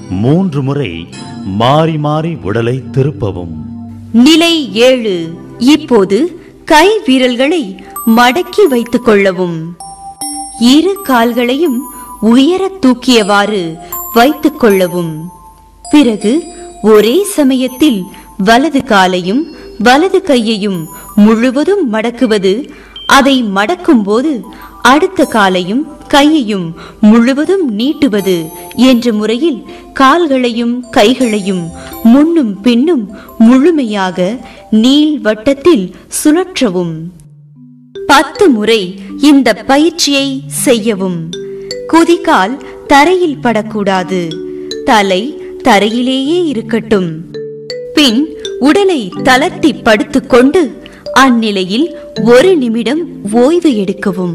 மூன்று முறை மாறி மாறி உடலை திருப்பவும் நிலை ஏழு இப்போது கை விரல்களை மடக்கி வைத்துக் கொள்ளவும் இரு கால்களையும் உயர தூக்கியவாறு வைத்துக் கொள்ளவும் பிறகு ஒரே சமயத்தில் வலது காலையும் வலது கையையும் முழுவதும் மடக்குவது அதை மடக்கும்போது அடுத்த காலையும் கையையும் முழுவதும் நீட்டுவது என்ற முறையில் கால்களையும் கைகளையும் முன்னும் பின்னும் முழுமையாக நீள் வட்டத்தில் சுழற்றவும் பத்து முறை இந்த பயிற்சியை செய்யவும் குதிகால் தரையில் படக்கூடாது தலை தரையிலேயே இருக்கட்டும் பின் உடலை தளர்த்தி படுத்துக்கொண்டு அந்நிலையில் ஒரு நிமிடம் ஓய்வு எடுக்கவும்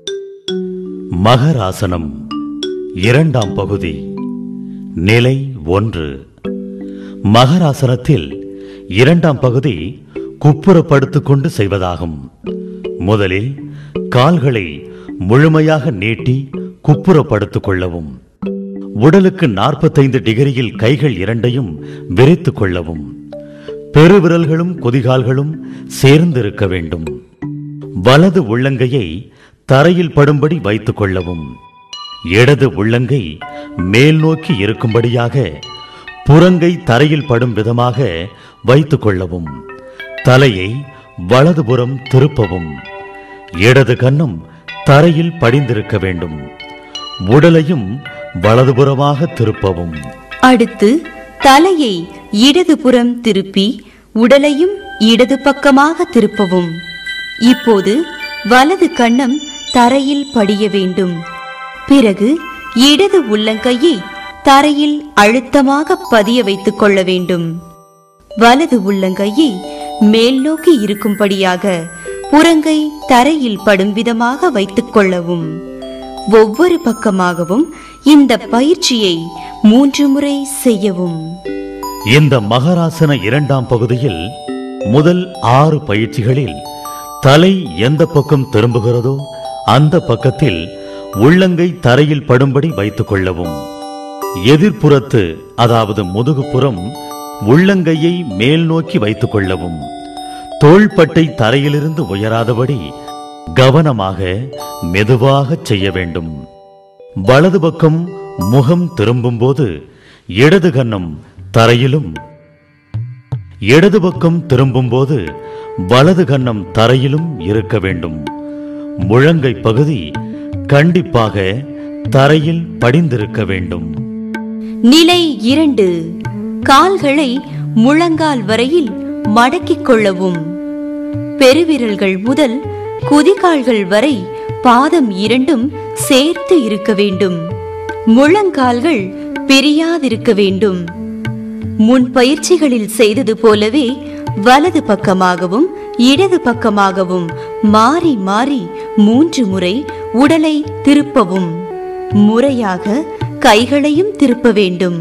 மகராசனம் இரண்டாம் பகுதி நிலை ஒன்று மகராசனத்தில் இரண்டாம் பகுதி குப்புறப்படுத்திக் கொண்டு செய்வதாகும் முதலில் கால்களை முழுமையாக நீட்டி குப்புறப்படுத்திக் கொள்ளவும் உடலுக்கு நாற்பத்தைந்து டிகிரியில் கைகள் இரண்டையும் விரித்துக் கொள்ளவும் பெருவிரல்களும் குதிகால்களும் சேர்ந்திருக்க வேண்டும் வலது உள்ளங்கையை தரையில் படும்படி வைத்துக் கொள்ளவும் இடது உள்ளங்கை மேல் நோக்கி இருக்கும்படியாக புறங்கை தரையில் படும் விதமாக வைத்துக் கொள்ளவும் தலையை வலதுபுறம் திருப்பவும் இடது கன்னம் தரையில் படிந்திருக்க வேண்டும் உடலையும் வலதுபுறமாக திருப்பவும் அடுத்து தலையை இடதுபுறம் திருப்பி உடலையும் இடது பக்கமாக திருப்பவும் இப்போது வலது கன்னம் தரையில் படிய வேண்டும் பிறகு இடது உள்ளங்கையை தரையில் அழுத்தமாக பதிய வைத்துக் கொள்ள வேண்டும் வலது உள்ளங்கையை மேல் நோக்கி இருக்கும்படியாக புறங்கை தரையில் படும் விதமாக வைத்துக் கொள்ளவும் ஒவ்வொரு பக்கமாகவும் இந்த பயிற்சியை மூன்று முறை செய்யவும் இந்த மகராசன இரண்டாம் பகுதியில் முதல் ஆறு பயிற்சிகளில் தலை எந்த பக்கம் திரும்புகிறதோ அந்த பக்கத்தில் உள்ளங்கை தரையில் படும்படி வைத்துக் கொள்ளவும் எதிர்ப்புறத்து அதாவது முதுகுப்புறம் உள்ளங்கையை மேல் நோக்கி வைத்துக் கொள்ளவும் தோள்பட்டை தரையிலிருந்து உயராதபடி கவனமாக மெதுவாகச் செய்ய வேண்டும் வலது பக்கம் முகம் திரும்பும்போது இடது கன்னம் தரையிலும் இடது பக்கம் திரும்பும்போது வலது கன்னம் தரையிலும் இருக்க வேண்டும் முழங்கை பகுதி கண்டிப்பாக தரையில் படிந்திருக்க வேண்டும் நிலை இரண்டு கால்களை முழங்கால் வரையில் மடக்கிக் கொள்ளவும் பெருவிரல்கள் முதல் குதிகால்கள் வரை பாதம் இரண்டும் சேர்த்து இருக்க வேண்டும் முழங்கால்கள் பிரியாதிருக்க வேண்டும் முன் பயிற்சிகளில் செய்தது போலவே வலது பக்கமாகவும் இடது பக்கமாகவும் மாறி மாறி மூன்று முறை உடலை திருப்பவும் முறையாக கைகளையும் திருப்ப வேண்டும்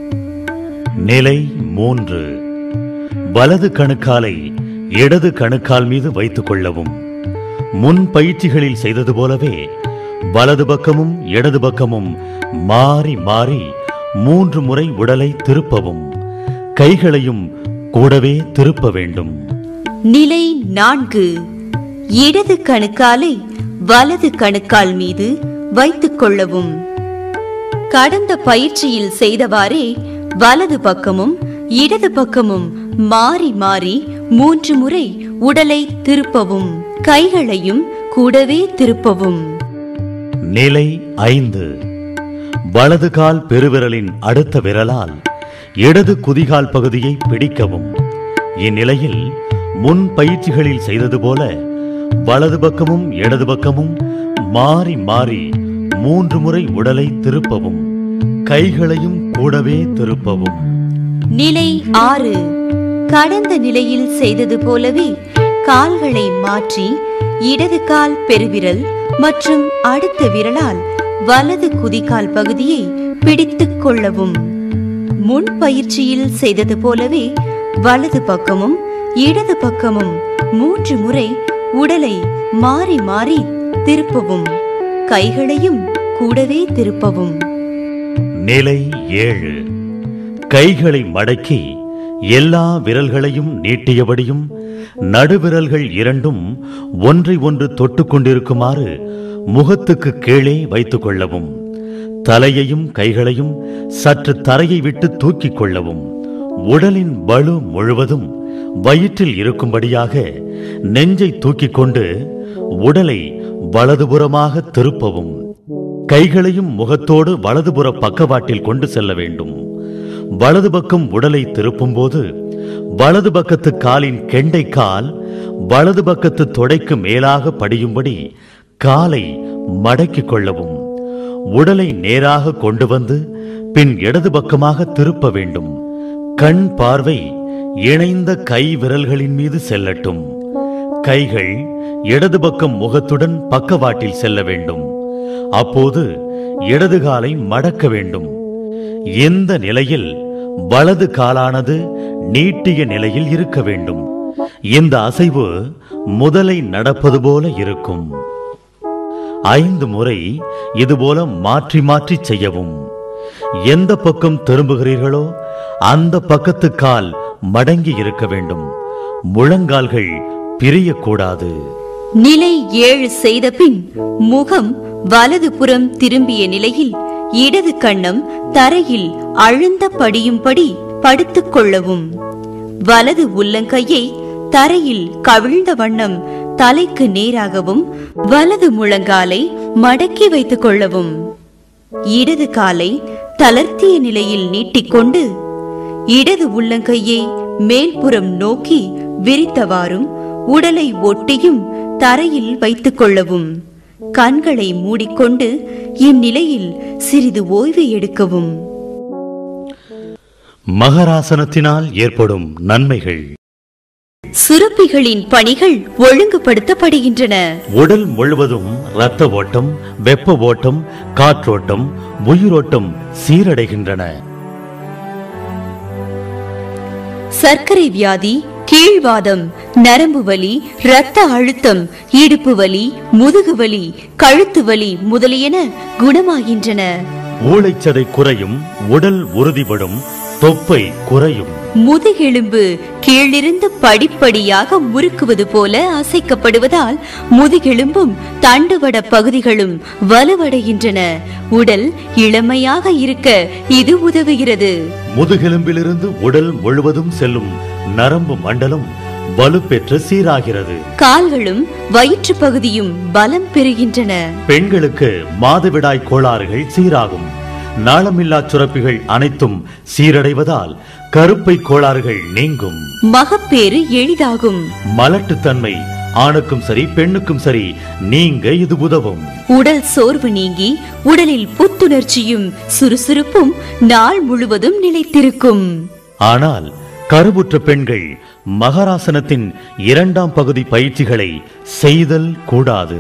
நிலை மூன்று வலது கணுக்காலை இடது கணுக்கால் மீது வைத்துக் கொள்ளவும் முன் பயிற்சிகளில் செய்தது போலவே வலது பக்கமும் இடது பக்கமும் மாறி மாறி மூன்று முறை உடலை திருப்பவும் கைகளையும் கூடவே திருப்ப வேண்டும் நிலை நான்கு இடது கணுக்காலை வலது கணுக்கால் மீது வைத்துக் கொள்ளவும் கடந்த பயிற்சியில் செய்தவாறே வலது பக்கமும் இடது பக்கமும் மாறி மாறி மூன்று முறை உடலை திருப்பவும் கைகளையும் கூடவே திருப்பவும் நிலை ஐந்து வலது கால் பெருவிரலின் அடுத்த விரலால் இடது குதிகால் பகுதியை பிடிக்கவும் இந்நிலையில் முன் பயிற்சிகளில் செய்தது போல வலது பக்கமும் இடது பக்கமும் மாறி மாறி மூன்று முறை உடலை திருப்பவும் கைகளையும் கூடவே திருப்பவும் நிலை ஆறு கடந்த நிலையில் செய்தது போலவே கால்களை மாற்றி இடது கால் பெருவிரல் மற்றும் அடுத்த விரலால் வலது குதிகால் பகுதியை பிடித்துக் கொள்ளவும் முன் பயிற்சியில் செய்தது போலவே வலது பக்கமும் இடது பக்கமும் மூன்று முறை உடலை மாறி மாறி திருப்பவும் கைகளையும் கூடவே திருப்பவும் நிலை ஏழு கைகளை மடக்கி எல்லா விரல்களையும் நீட்டியபடியும் நடுவிரல்கள் இரண்டும் ஒன்றை ஒன்று தொட்டுக் கொண்டிருக்குமாறு முகத்துக்கு கீழே வைத்துக் கொள்ளவும் தலையையும் கைகளையும் சற்று தரையை விட்டு தூக்கிக் கொள்ளவும் உடலின் பளு முழுவதும் வயிற்றில் இருக்கும்படியாக நெஞ்சை தூக்கிக் கொண்டு உடலை வலதுபுறமாக திருப்பவும் கைகளையும் முகத்தோடு வலதுபுற பக்கவாட்டில் கொண்டு செல்ல வேண்டும் வலது பக்கம் உடலை திருப்பும்போது வலது பக்கத்து காலின் கெண்டை கால் வலது பக்கத்து தொடைக்கு மேலாக படியும்படி காலை மடக்கிக் கொள்ளவும் உடலை நேராக கொண்டு வந்து பின் இடது பக்கமாக திருப்ப வேண்டும் கண் பார்வை இணைந்த கை விரல்களின் மீது செல்லட்டும் கைகள் இடது பக்கம் முகத்துடன் பக்கவாட்டில் செல்ல வேண்டும் அப்போது இடது காலை மடக்க வேண்டும் எந்த நிலையில் வலது காலானது நீட்டிய நிலையில் இருக்க வேண்டும் இந்த அசைவு முதலை நடப்பது போல இருக்கும் ஐந்து முறை இதுபோல மாற்றி மாற்றி செய்யவும் எந்த பக்கம் திரும்புகிறீர்களோ அந்த பக்கத்து கால் மடங்கி இருக்க வேண்டும் முழங்கால்கள் பிரியக்கூடாது நிலை ஏழு செய்த பின் முகம் வலது புறம் திரும்பிய நிலையில் இடது கண்ணம் தரையில் அழுந்த படியும்படி படுத்துக் கொள்ளவும் வலது உள்ளங்கையை தரையில் கவிழ்ந்த வண்ணம் தலைக்கு நேராகவும் வலது முழங்காலை மடக்கி வைத்துக் கொள்ளவும் இடது காலை தளர்த்திய நிலையில் நீட்டிக்கொண்டு இடது உள்ளங்கையை மேல்புறம் நோக்கி விரித்தவாறும் உடலை ஒட்டியும் தரையில் வைத்துக் கொள்ளவும் கண்களை மூடிக்கொண்டு இந்நிலையில் சிறிது ஓய்வு எடுக்கவும் மகராசனத்தினால் ஏற்படும் நன்மைகள் சுரப்பிகளின் பணிகள் ஒழுங்குபடுத்தப்படுகின்றன உடல் முழுவதும் இரத்த ஓட்டம் வெப்ப ஓட்டம் காற்றோட்டம் உயிரோட்டம் சீரடைகின்றன சர்க்கரை வியாதி கீழ்வாதம் நரம்பு வலி இரத்த அழுத்தம் இடுப்பு வலி முதுகு வலி கழுத்து வலி முதலியன குணமாகின்றன ஊளைச்சதை குறையும் உடல் உறுதிப்படும் தொப்பை குறையும் முதுகெலும்பு கீழிருந்து படிப்படியாக முறுக்குவது போல அசைக்கப்படுவதால் முதுகெலும்பும் தண்டுவட பகுதிகளும் வலுவடைகின்றன உடல் இளமையாக இருக்க இது உதவுகிறது முதுகெலும்பிலிருந்து உடல் முழுவதும் செல்லும் நரம்பு மண்டலம் வலுப்பெற்று சீராகிறது கால்களும் வயிற்று பகுதியும் பலம் பெறுகின்றன பெண்களுக்கு மாதவிடாய் கோளாறுகள் சீராகும் நாளமில்லா சுரப்பிகள் அனைத்தும் சீரடைவதால் கருப்பை கோளாறுகள் நீங்கும் மகப்பேறு எளிதாகும் மலட்டுத்தன்மை ஆணுக்கும் சரி பெண்ணுக்கும் சரி நீங்க இது உதவும் உடல் சோர்வு நீங்கி உடலில் புத்துணர்ச்சியும் சுறுசுறுப்பும் நாள் முழுவதும் நிலைத்திருக்கும் ஆனால் கருவுற்ற பெண்கள் மகராசனத்தின் இரண்டாம் பகுதி பயிற்சிகளை செய்தல் கூடாது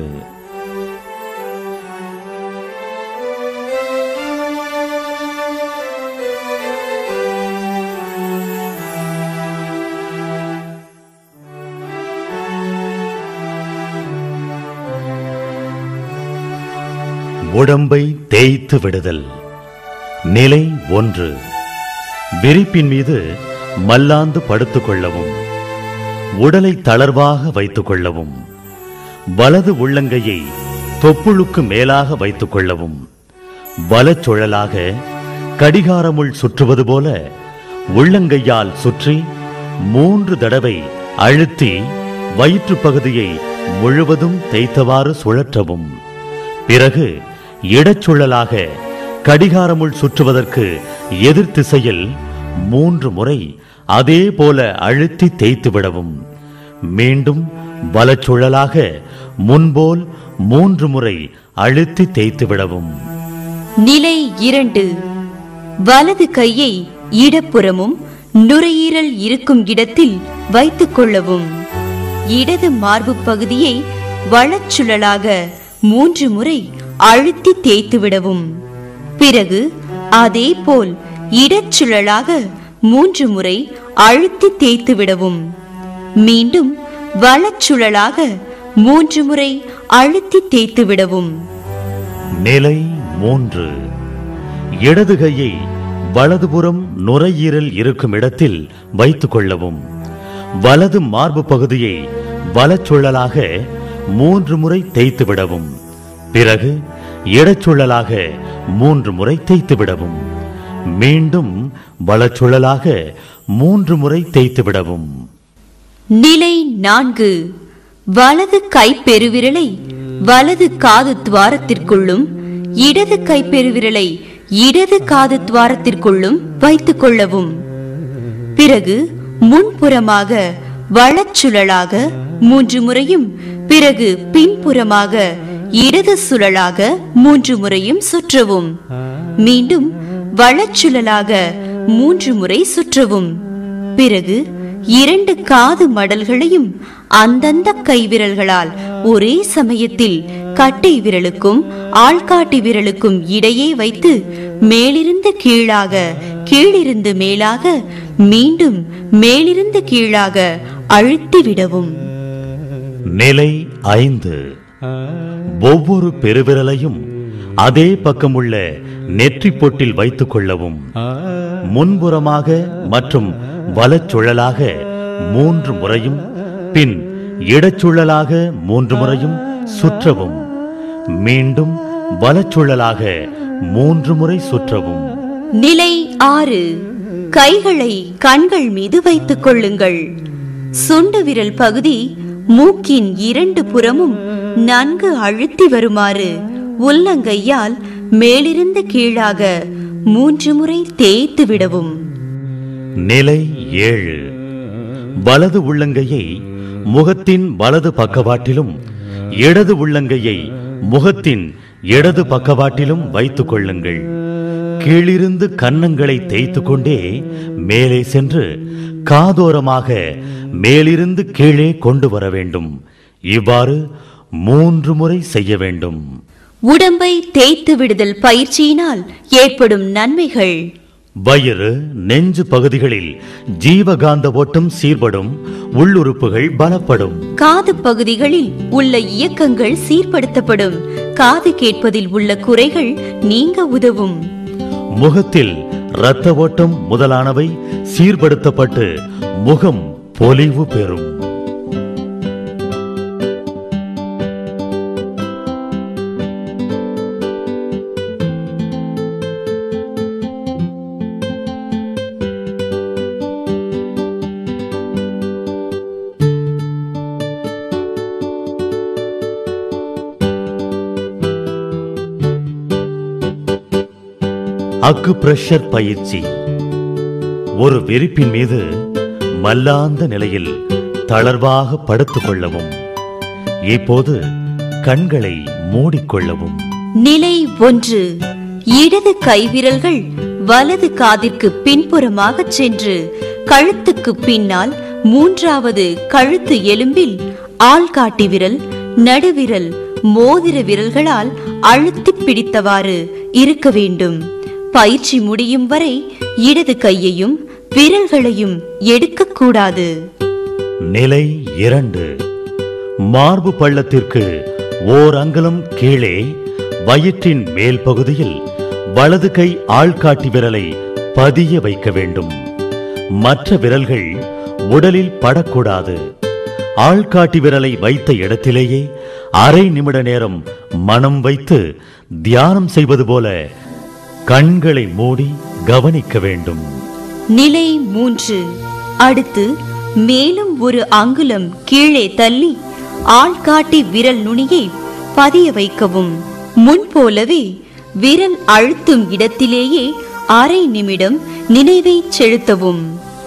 உடம்பை தேய்த்து விடுதல் நிலை ஒன்று விரிப்பின் மீது மல்லாந்து படுத்துக் கொள்ளவும் உடலை தளர்வாக வைத்துக் கொள்ளவும் வலது உள்ளங்கையை தொப்புளுக்கு மேலாக வைத்துக் கொள்ளவும் வலச்சுழலாக கடிகாரமுள் சுற்றுவது போல உள்ளங்கையால் சுற்றி மூன்று தடவை அழுத்தி வயிற்று பகுதியை முழுவதும் தேய்த்தவாறு சுழற்றவும் பிறகு இடச்சுழலாக கடிகாரமுள் சுற்றுவதற்கு எதிர் திசையில் மூன்று முறை அதே போல அழுத்தி தேய்த்து விடவும் மீண்டும் வலச்சுழலாக முன்போல் மூன்று முறை அழுத்தி தேய்த்து விடவும் நிலை இரண்டு வலது கையை இடப்புறமும் நுரையீரல் இருக்கும் இடத்தில் வைத்துக் கொள்ளவும் இடது மார்பு பகுதியை வலச்சுழலாக மூன்று முறை அழுத்தி தேய்த்து விடவும் பிறகு அதே போல் இடச்சுழலாக மூன்று முறை அழுத்தி தேய்த்து விடவும் மீண்டும் வலச்சுழலாக மூன்று முறை அழுத்தி தேய்த்து விடவும் நிலை மூன்று இடது கையை வலதுபுறம் நுரையீரல் இருக்கும் இடத்தில் வைத்துக் கொள்ளவும் வலது மார்பு பகுதியை வலச்சுழலாக மூன்று முறை தேய்த்து விடவும் பிறகு இடச்சுழலாக மூன்று முறை தேய்த்து விடவும் மீண்டும் வலச்சுழலாக மூன்று முறை தேய்த்து விடவும் நிலை நான்கு வலது கை பெருவிரலை வலது காது துவாரத்திற்குள்ளும் இடது கை பெருவிரலை இடது காது துவாரத்திற்குள்ளும் வைத்துக் கொள்ளவும் பிறகு முன்புறமாக வலச்சுழலாக மூன்று முறையும் பிறகு பின்புறமாக இடது சுழலாக மூன்று முறையும் சுற்றவும் மீண்டும் வலச்சுழலாக மூன்று முறை சுற்றவும் பிறகு இரண்டு காது மடல்களையும் அந்தந்த கைவிரல்களால் ஒரே சமயத்தில் கட்டை விரலுக்கும் ஆள்காட்டி விரலுக்கும் இடையே வைத்து மேலிருந்து கீழாக கீழிருந்து மேலாக மீண்டும் மேலிருந்து கீழாக அழுத்தி விடவும் நிலை ஐந்து ஒவ்வொரு பெருவிரலையும் அதே பக்கமுள்ள நெற்றி பொட்டில் வைத்துக் கொள்ளவும் முன்புறமாக மற்றும் வலச்சுழலாக மூன்று முறையும் பின் இடச்சுழலாக மூன்று முறையும் சுற்றவும் மீண்டும் வலச்சுழலாக மூன்று முறை சுற்றவும் நிலை ஆறு கைகளை கண்கள் மீது வைத்துக் கொள்ளுங்கள் சுண்டு விரல் பகுதி மூக்கின் இரண்டு புறமும் நன்கு அழுத்தி வருமாறு உள்ளங்கையால் மேலிருந்து கீழாக மூன்று முறை தேய்த்து விடவும் நிலை ஏழு வலது உள்ளங்கையை முகத்தின் வலது பக்கவாட்டிலும் இடது உள்ளங்கையை முகத்தின் இடது பக்கவாட்டிலும் வைத்துக் கொள்ளுங்கள் கீழிருந்து கன்னங்களை தேய்த்து கொண்டே மேலே சென்று காதோரமாக மேலிருந்து கீழே கொண்டு வர வேண்டும் இவ்வாறு மூன்று முறை செய்ய வேண்டும் உடம்பை தேய்த்து விடுதல் பயிற்சியினால் ஏற்படும் நன்மைகள் வயிறு நெஞ்சு பகுதிகளில் ஜீவகாந்த ஓட்டம் சீர்படும் உள்ளுறுப்புகள் பலப்படும் காது பகுதிகளில் உள்ள இயக்கங்கள் சீர்படுத்தப்படும் காது கேட்பதில் உள்ள குறைகள் நீங்க உதவும் முகத்தில் இரத்த ஓட்டம் முதலானவை சீர்படுத்தப்பட்டு முகம் பொலிவு பெறும் அக்கு பிரஷர் பயிற்சி ஒரு விரிப்பின் மீது மல்லாந்த நிலையில் தளர்வாக படுத்துக் கொள்ளவும் இப்போது கண்களை மூடிக்கொள்ளவும் நிலை ஒன்று இடது கைவிரல்கள் வலது காதிற்கு பின்புறமாக சென்று கழுத்துக்கு பின்னால் மூன்றாவது கழுத்து எலும்பில் ஆள்காட்டி விரல் நடுவிரல் மோதிர விரல்களால் அழுத்தி பிடித்தவாறு இருக்க வேண்டும் பயிற்சி முடியும் வரை இடது கையையும் விரல்களையும் எடுக்கக்கூடாது நிலை இரண்டு மார்பு பள்ளத்திற்கு ஓர் அங்குலம் கீழே வயிற்றின் மேல் பகுதியில் வலது கை ஆள்காட்டி விரலை பதிய வைக்க வேண்டும் மற்ற விரல்கள் உடலில் படக்கூடாது ஆள்காட்டி விரலை வைத்த இடத்திலேயே அரை நிமிட நேரம் மனம் வைத்து தியானம் செய்வது போல கண்களை மூடி கவனிக்க வேண்டும் நிலை மூன்று அடுத்து மேலும் ஒரு அங்குலம் கீழே தள்ளி ஆள்காட்டி விரல் நுனியை பதிய வைக்கவும் முன்போலவே விரல் அழுத்தும் இடத்திலேயே அரை நிமிடம் நினைவை செலுத்தவும்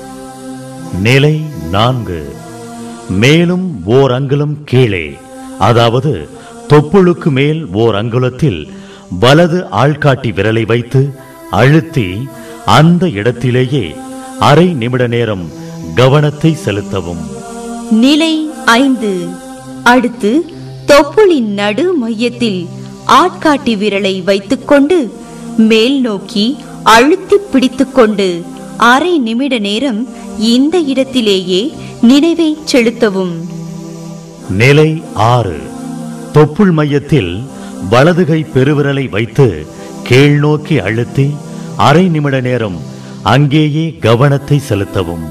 நிலை நான்கு மேலும் ஓர் அங்குலம் கீழே அதாவது தொப்புளுக்கு மேல் ஓர் அங்குலத்தில் வலது ஆள்காட்டி விரலை வைத்து அழுத்தி அந்த இடத்திலேயே அரை நிமிட நேரம் கவனத்தை செலுத்தவும் நிலை ஐந்து அடுத்து தொப்புளின் நடு மையத்தில் ஆட்காட்டி விரலை வைத்துக்கொண்டு மேல் நோக்கி அழுத்தி பிடித்துக்கொண்டு அரை நிமிட நேரம் இந்த இடத்திலேயே நினைவை செலுத்தவும் நிலை ஆறு தொப்புள் மையத்தில் வலதுகை பெருவிரலை வைத்து கீழ் நோக்கி அழுத்தி அரை நிமிட நேரம் அங்கேயே கவனத்தை செலுத்தவும்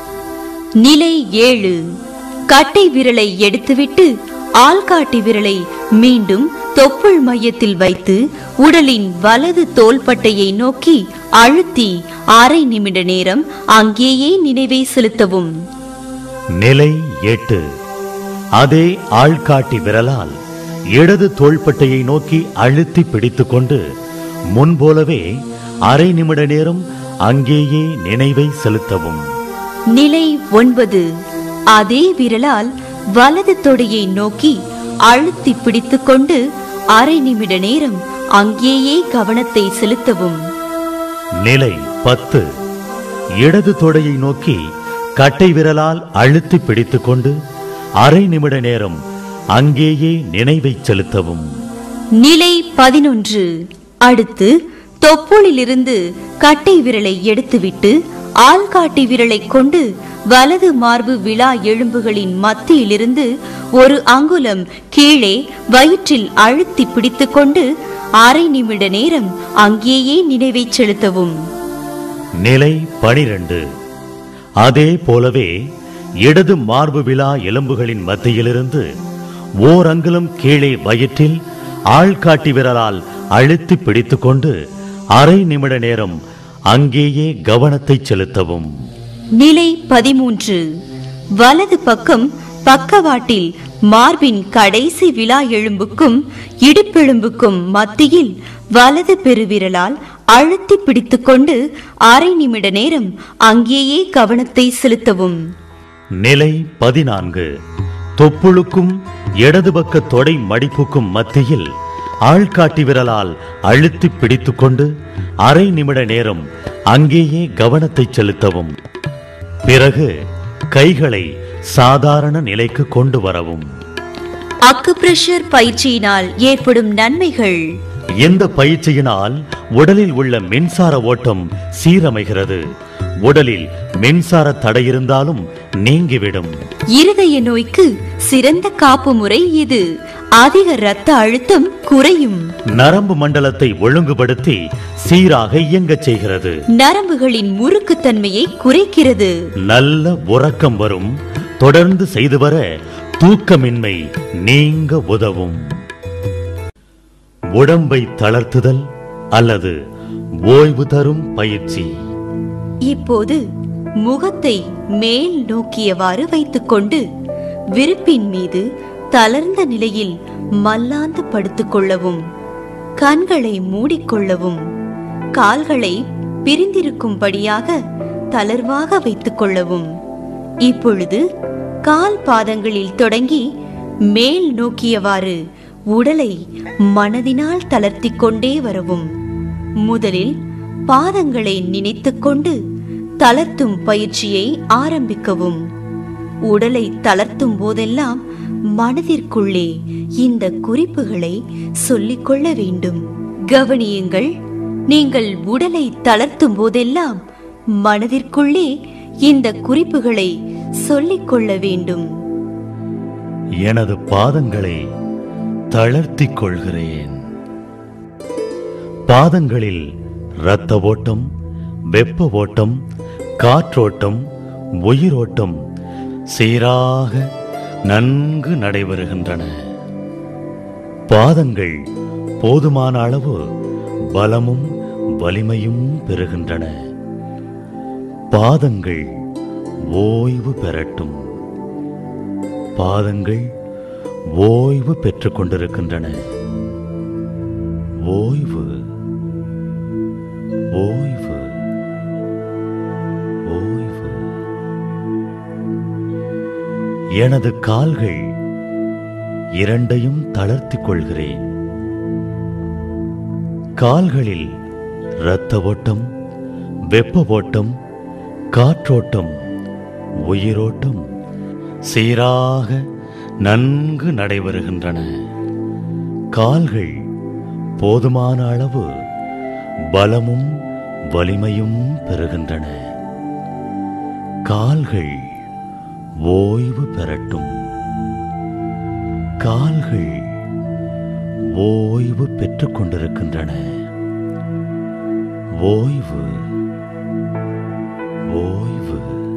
நிலை ஏழு கட்டை விரலை எடுத்துவிட்டு ஆள்காட்டி விரலை மீண்டும் தொப்புள் மையத்தில் வைத்து உடலின் வலது தோள்பட்டையை நோக்கி அழுத்தி அரை நிமிட நேரம் அங்கேயே நினைவை செலுத்தவும் நிலை எட்டு அதே ஆள்காட்டி விரலால் இடது தோள்பட்டையை நோக்கி அழுத்தி பிடித்துக்கொண்டு முன்போலவே அரை நிமிட நேரம் அங்கேயே நினைவை செலுத்தவும் நிலை ஒன்பது அதே விரலால் வலது தொடையை நோக்கி அழுத்தி பிடித்துக்கொண்டு அரை நிமிட நேரம் அங்கேயே கவனத்தை செலுத்தவும் நிலை பத்து இடது தொடையை நோக்கி கட்டை விரலால் அழுத்தி பிடித்துக்கொண்டு அரை நிமிட நேரம் அங்கேயே நினைவை செலுத்தவும் நிலை பதினொன்று அடுத்து தொப்புளிலிருந்து கட்டை விரலை எடுத்துவிட்டு ஆள்காட்டி விரலை கொண்டு வலது மார்பு விழா எலும்புகளின் மத்தியிலிருந்து ஒரு அங்குலம் கீழே வயிற்றில் அழுத்தி பிடித்துக்கொண்டு அரை நிமிட நேரம் அங்கேயே நினைவை செலுத்தவும் நிலை பனிரெண்டு அதே போலவே இடது மார்பு விழா எலும்புகளின் மத்தியிலிருந்து ஓர் அங்குலம் கீழே வயிற்றில் ஆள்காட்டி விரலால் அழுத்தி பிடித்துக்கொண்டு அரை நிமிட நேரம் அங்கேயே கவனத்தை செலுத்தவும் நிலை பதிமூன்று வலது பக்கம் பக்கவாட்டில் மார்பின் கடைசி விழா எலும்புக்கும் இடுப்பெலும்புக்கும் மத்தியில் வலது பெருவிரலால் அழுத்தி பிடித்துக்கொண்டு அரை நிமிட நேரம் அங்கேயே கவனத்தை செலுத்தவும் நிலை பதினான்கு தொப்புளுக்கும் இடது பக்க தொடை மடிப்புக்கும் மத்தியில் ஆள்காட்டி விரலால் அழுத்தி பிடித்துக்கொண்டு அரை நிமிட நேரம் அங்கேயே கவனத்தை செலுத்தவும் பிறகு கைகளை சாதாரண நிலைக்கு கொண்டு வரவும் அக்குப்ரெஷர் பயிற்சியினால் ஏற்படும் நன்மைகள் இந்த பயிற்சியினால் உடலில் உள்ள மின்சார ஓட்டம் சீரமைகிறது உடலில் மின்சார தடை இருந்தாலும் நீங்கிவிடும் இருதய நோய்க்கு சிறந்த காப்பு முறை இது அதிக இரத்த அழுத்தம் குறையும் நரம்பு மண்டலத்தை ஒழுங்குபடுத்தி சீராக இயங்கச் செய்கிறது நரம்புகளின் முறுக்குத்தன்மையை குறைக்கிறது நல்ல உறக்கம் வரும் தொடர்ந்து செய்து வர தூக்கமின்மை நீங்க உதவும் உடம்பை தளர்த்துதல் அல்லது ஓய்வு தரும் பயிற்சி இப்போது முகத்தை மேல் நோக்கியவாறு வைத்துக்கொண்டு விருப்பின் மீது தளர்ந்த நிலையில் மல்லாந்து படுத்துக் கொள்ளவும் கண்களை மூடிக்கொள்ளவும் கால்களை பிரிந்திருக்கும்படியாக தளர்வாக வைத்துக் கொள்ளவும் இப்பொழுது கால் பாதங்களில் தொடங்கி மேல் நோக்கியவாறு உடலை மனதினால் தளர்த்திக் கொண்டே வரவும் முதலில் பாதங்களை நினைத்துக்கொண்டு தளர்த்தும் பயிற்சியை ஆரம்பிக்கவும் உடலை தளர்த்தும் போதெல்லாம் மனதிற்குள்ளே இந்த குறிப்புகளை சொல்லிக்கொள்ள வேண்டும் கவனியுங்கள் நீங்கள் உடலை தளர்த்தும் போதெல்லாம் மனதிற்குள்ளே இந்த குறிப்புகளை சொல்லிக்கொள்ள வேண்டும் எனது பாதங்களை தளர்த்திக் கொள்கிறேன் பாதங்களில் இரத்த ஓட்டம் வெப்ப ஓட்டம் காற்றோட்டம் உயிரோட்டம் சீராக நன்கு நடைபெறுகின்றன பாதங்கள் போதுமான அளவு பலமும் வலிமையும் பெறுகின்றன பாதங்கள் ஓய்வு பெறட்டும் பாதங்கள் ஓய்வு பெற்றுக் கொண்டிருக்கின்றன ஓய்வு ஓய்வு ஓய்வு எனது கால்கள் இரண்டையும் தளர்த்திக் கொள்கிறேன் கால்களில் இரத்த ஓட்டம் வெப்ப ஓட்டம் காற்றோட்டம் உயிரோட்டம் சீராக நன்கு நடைபெறுகின்றன கால்கள் போதுமான அளவு பலமும் வலிமையும் பெறுகின்றன கால்கள் ஓய்வு பெறட்டும் கால்கள் ஓய்வு பெற்றுக் கொண்டிருக்கின்றன ஓய்வு ஓய்வு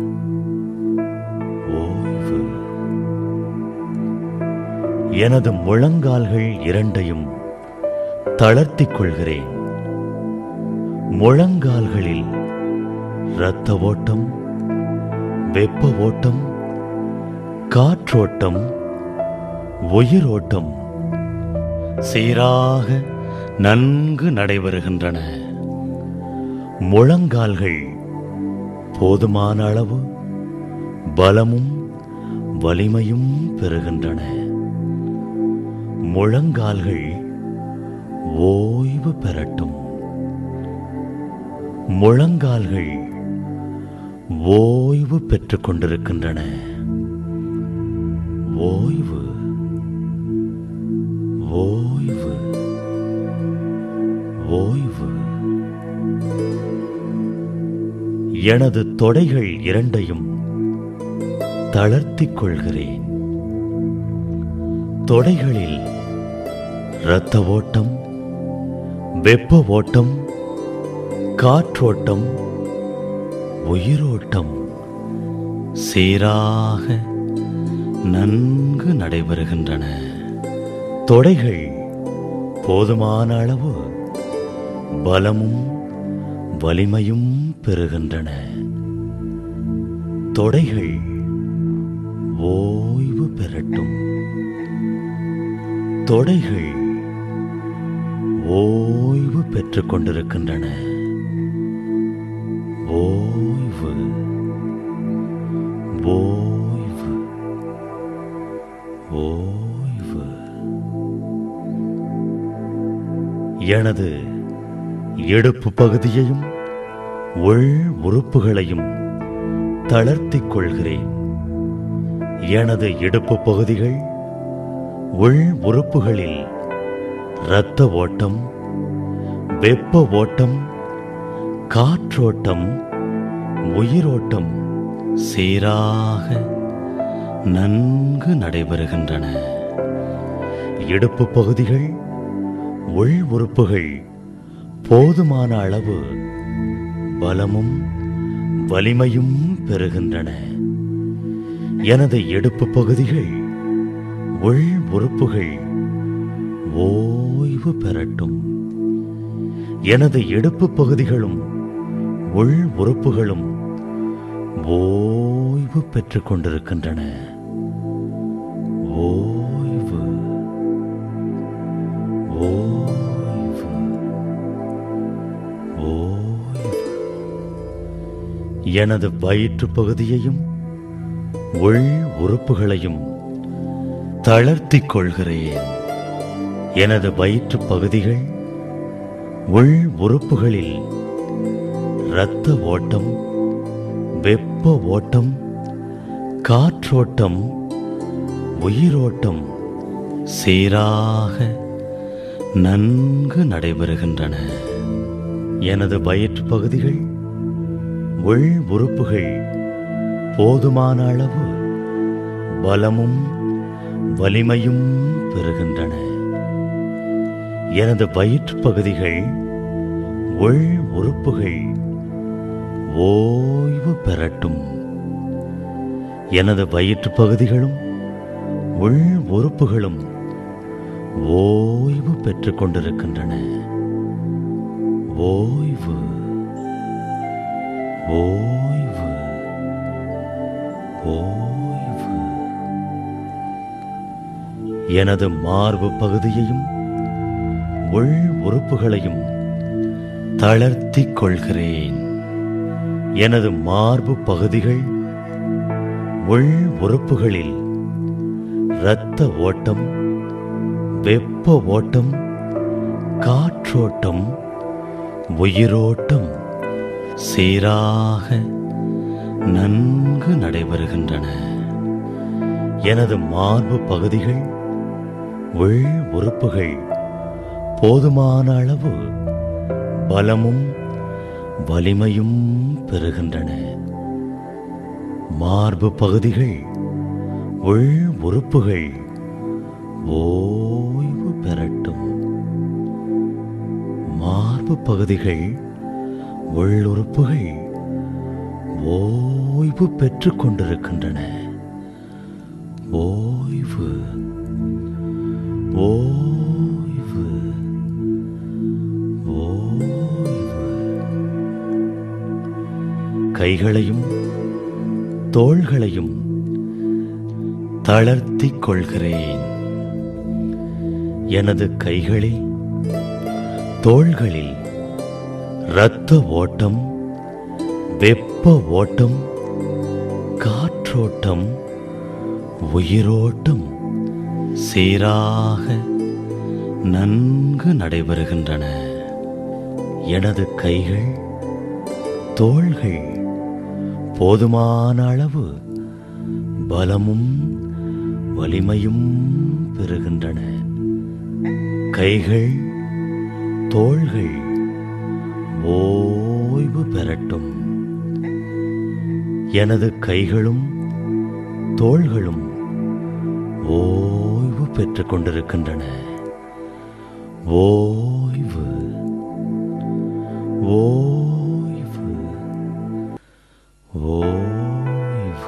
ஓய்வு எனது முழங்கால்கள் இரண்டையும் தளர்த்திக் கொள்கிறேன் முழங்கால்களில் இரத்த ஓட்டம் வெப்ப ஓட்டம் காற்றோட்டம் உயிரோட்டம் சீராக நன்கு நடைபெறுகின்றன முழங்கால்கள் போதுமான அளவு பலமும் வலிமையும் பெறுகின்றன முழங்கால்கள் ஓய்வு பெறட்டும் முழங்கால்கள் ஓய்வு பெற்றுக் கொண்டிருக்கின்றன ஓய்வு ஓய்வு ஓய்வு எனது தொடைகள் இரண்டையும் தளர்த்திக் கொள்கிறேன் தொடைகளில் இரத்த ஓட்டம் வெப்ப ஓட்டம் காற்றோட்டம் உயிரோட்டம் சீராக நன்கு நடைபெறுகின்றன தொடைகள் போதுமான அளவு பலமும் வலிமையும் பெறுகின்றன தொடைகள் ஓய்வு பெறட்டும் தொடைகள் ஓய்வு பெற்றுக் கொண்டிருக்கின்றன ஓய்வு ஓய்வு ஓய்வு எனது இடுப்பு பகுதியையும் உள் உறுப்புகளையும் தளர்த்திக் கொள்கிறேன் எனது இடுப்பு பகுதிகள் உள் உறுப்புகளில் இரத்த ஓட்டம் வெப்ப ஓட்டம் காற்றோட்டம் உயிரோட்டம் சீராக நன்கு நடைபெறுகின்றன இடுப்பு பகுதிகள் உள் உறுப்புகள் போதுமான அளவு பலமும் வலிமையும் பெறுகின்றன எனது இடுப்பு பகுதிகள் உள் உறுப்புகள் ஓய்வு பெறட்டும் எனது இடுப்பு பகுதிகளும் உள் உறுப்புகளும் ஓய்வு பெற்றுக் கொண்டிருக்கின்றன ஓய்வு ஓய்வு ஓய்வு எனது வயிற்று பகுதியையும் உள் உறுப்புகளையும் தளர்த்திக் கொள்கிறேன் எனது வயிற்று பகுதிகள் உள் உறுப்புகளில் இரத்த ஓட்டம் வெப்ப ஓட்டம் காற்றோட்டம் உயிரோட்டம் சீராக நன்கு நடைபெறுகின்றன எனது வயிற்று பகுதிகள் உள் உறுப்புகள் போதுமான அளவு பலமும் வலிமையும் பெறுகின்றன எனது வயிற்று பகுதிகள் உள் உறுப்புகள் ஓய்வு பெறட்டும் எனது வயிற்று பகுதிகளும் உள் உறுப்புகளும் ஓய்வு பெற்றுக் கொண்டிருக்கின்றன ஓய்வு ஓய்வு ஓய்வு எனது மார்பு பகுதியையும் உள் உறுப்புகளையும் தளர்த்திக் கொள்கிறேன் எனது மார்பு பகுதிகள் உள் உறுப்புகளில் இரத்த ஓட்டம் வெப்ப ஓட்டம் காற்றோட்டம் உயிரோட்டம் சீராக நன்கு நடைபெறுகின்றன எனது மார்பு பகுதிகள் உள் உறுப்புகள் போதுமான அளவு பலமும் வலிமையும் பெறுகின்றன மார்பு பகுதிகள் உள் உறுப்புகள் ஓய்வு பெறட்டும் மார்பு பகுதிகள் உள்ளுறுப்புகள் ஓய்வு பெற்றுக் கொண்டிருக்கின்றன ஓய்வு ஓய்வு ஓய்வு கைகளையும் தோள்களையும் தளர்த்திக் கொள்கிறேன் எனது கைகளில் தோள்களில் இரத்த ஓட்டம் வெப்ப ஓட்டம் காற்றோட்டம் உயிரோட்டம் சீராக நன்கு நடைபெறுகின்றன எனது கைகள் தோள்கள் போதுமான அளவு பலமும் வலிமையும் பெறுகின்றன கைகள் தோள்கள் ஓய்வு பெறட்டும் எனது கைகளும் தோள்களும் ஓய்வு பெற்றுக் கொண்டிருக்கின்றன ஓய்வு ஓய்வு ஓய்வு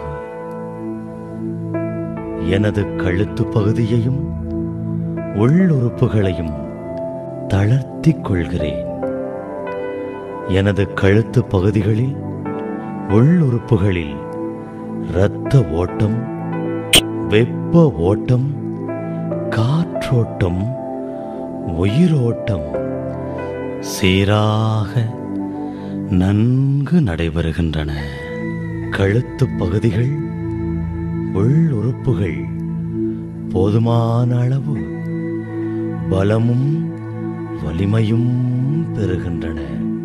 எனது கழுத்து பகுதியையும் உள்ளுறுப்புகளையும் தளர்த்திக் கொள்கிறேன் எனது கழுத்து பகுதிகளில் உள்ளுறுப்புகளில் இரத்த ஓட்டம் வெப்ப ஓட்டம் காற்றோட்டம் உயிரோட்டம் சீராக நன்கு நடைபெறுகின்றன கழுத்து பகுதிகள் உள்ளுறுப்புகள் போதுமான அளவு பலமும் வலிமையும் பெறுகின்றன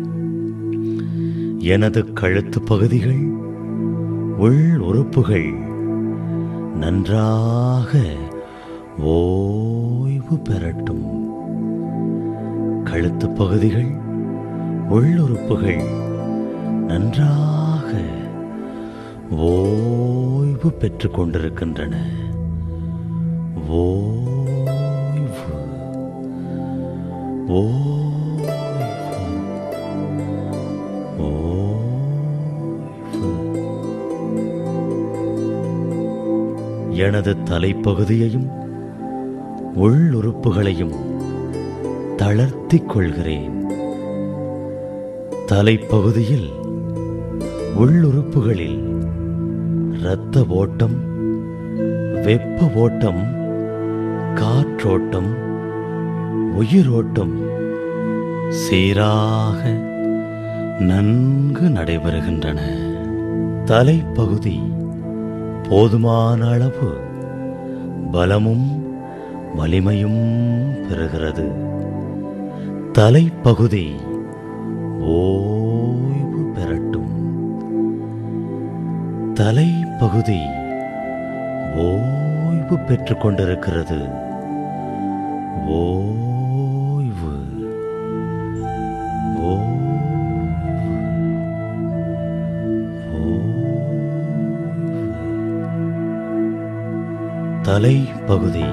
எனது கழுத்து பகுதிகள் உள் உறுப்புகள் நன்றாக ஓய்வு பெறட்டும் கழுத்து பகுதிகள் உள்ளுறுப்புகள் நன்றாக ஓய்வு பெற்றுக் கொண்டிருக்கின்றன ஓய்வு ஓய்வு ஓய்வு எனது தலைப்பகுதியையும் உள்ளுறுப்புகளையும் தளர்த்திக் கொள்கிறேன் தலைப்பகுதியில் உள்ளுறுப்புகளில் இரத்த ஓட்டம் வெப்ப ஓட்டம் காற்றோட்டம் உயிரோட்டம் சீராக நன்கு நடைபெறுகின்றன தலைப்பகுதி போதுமான அளவு பலமும் வலிமையும் பெறுகிறது தலைப்பகுதி ஓய்வு பெறட்டும் தலைப்பகுதி ஓய்வு பெற்றுக் கொண்டிருக்கிறது ஓய்வு ஓய்வு ஓய்வு தலைப்பகுதி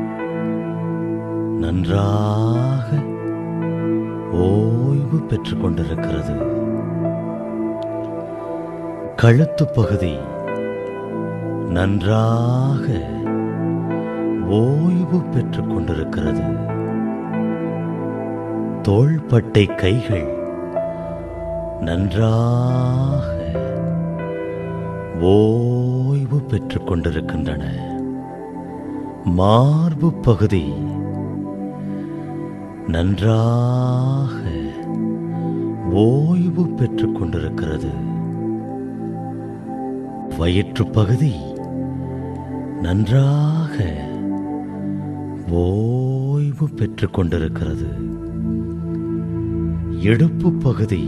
நன்றாக ஓய்வு பெற்றுக் கொண்டிருக்கிறது கழுத்து பகுதி நன்றாக ஓய்வு பெற்றுக் கொண்டிருக்கிறது தோள்பட்டை கைகள் நன்றாக ஓய்வு பெற்றுக் கொண்டிருக்கின்றன மார்பு பகுதி நன்றாக ஓய்வு பெற்றுக் கொண்டிருக்கிறது வயிற்று பகுதி நன்றாக ஓய்வு பெற்றுக் கொண்டிருக்கிறது இடுப்பு பகுதி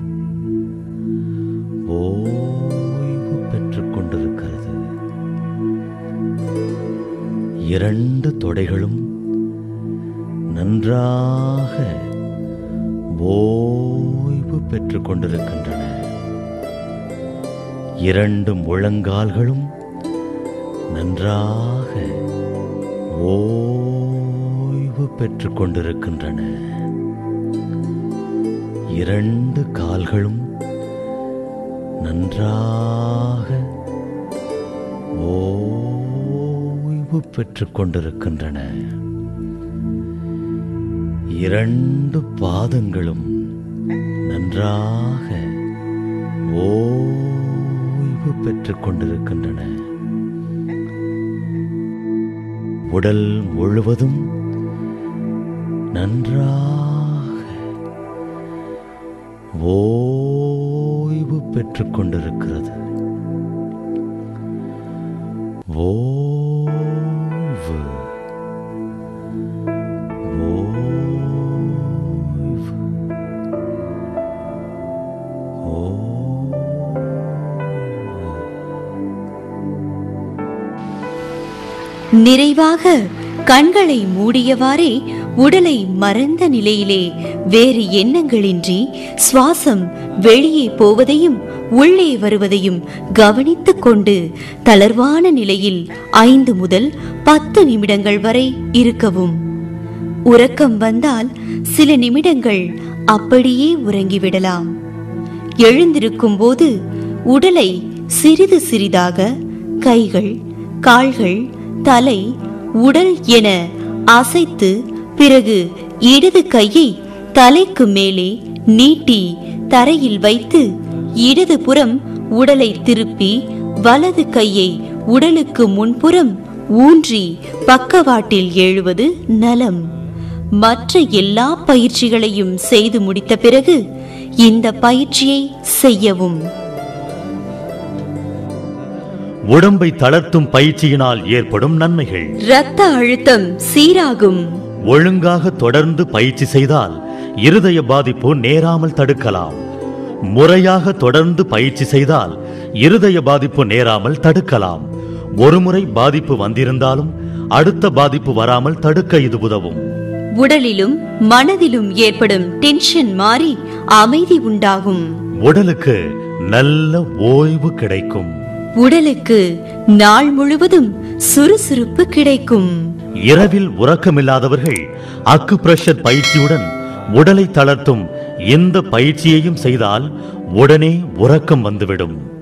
ஓய்வு பெற்றுக் கொண்டிருக்கிறது இரண்டு தொடைகளும் நன்றாக ஓய்வு பெற்றுக் கொண்டிருக்கின்றன இரண்டு முழங்கால்களும் நன்றாக ஓய்வு பெற்றுக் கொண்டிருக்கின்றன இரண்டு கால்களும் நன்றாக ஓய்வு பெற்றுக் கொண்டிருக்கின்றன இரண்டு பாதங்களும் நன்றாக ஓய்வு பெற்றுக் கொண்டிருக்கின்றன உடல் முழுவதும் நன்றாக ஓய்வு பெற்றுக் கொண்டிருக்கிறது ஓய்வு ஓய்வு ஓய்வு நிறைவாக கண்களை மூடியவாறே உடலை மறந்த நிலையிலே வேறு எண்ணங்களின்றி சுவாசம் வெளியே போவதையும் உள்ளே வருவதையும் கவனித்துக் கொண்டு தளர்வான நிலையில் ஐந்து முதல் பத்து நிமிடங்கள் வரை இருக்கவும் உறக்கம் வந்தால் சில நிமிடங்கள் அப்படியே உறங்கிவிடலாம் எழுந்திருக்கும் போது உடலை சிறிது சிறிதாக கைகள் கால்கள் தலை உடல் என அசைத்து பிறகு இடது கையை தலைக்கு மேலே நீட்டி தரையில் வைத்து இடது புறம் உடலை திருப்பி வலது கையை உடலுக்கு முன்புறம் ஊன்றி பக்கவாட்டில் எழுவது நலம் மற்ற எல்லா பயிற்சிகளையும் செய்து முடித்த பிறகு இந்த பயிற்சியை செய்யவும் உடம்பை தளர்த்தும் பயிற்சியினால் ஏற்படும் நன்மைகள் இரத்த அழுத்தம் சீராகும் ஒழுங்காக தொடர்ந்து பயிற்சி செய்தால் இருதய பாதிப்பு நேராமல் தடுக்கலாம் முறையாக தொடர்ந்து பயிற்சி செய்தால் இருதய பாதிப்பு நேராமல் தடுக்கலாம் ஒருமுறை பாதிப்பு வந்திருந்தாலும் அடுத்த பாதிப்பு வராமல் தடுக்க இது உதவும் உடலிலும் மனதிலும் ஏற்படும் டென்ஷன் மாறி அமைதி உண்டாகும் உடலுக்கு நல்ல ஓய்வு கிடைக்கும் உடலுக்கு நாள் முழுவதும் சுறுசுறுப்பு கிடைக்கும் இரவில் உறக்கமில்லாதவர்கள் அக்கு பிரஷர் பயிற்சியுடன் உடலை தளர்த்தும் இந்த பயிற்சியையும் செய்தால் உடனே உறக்கம் வந்துவிடும்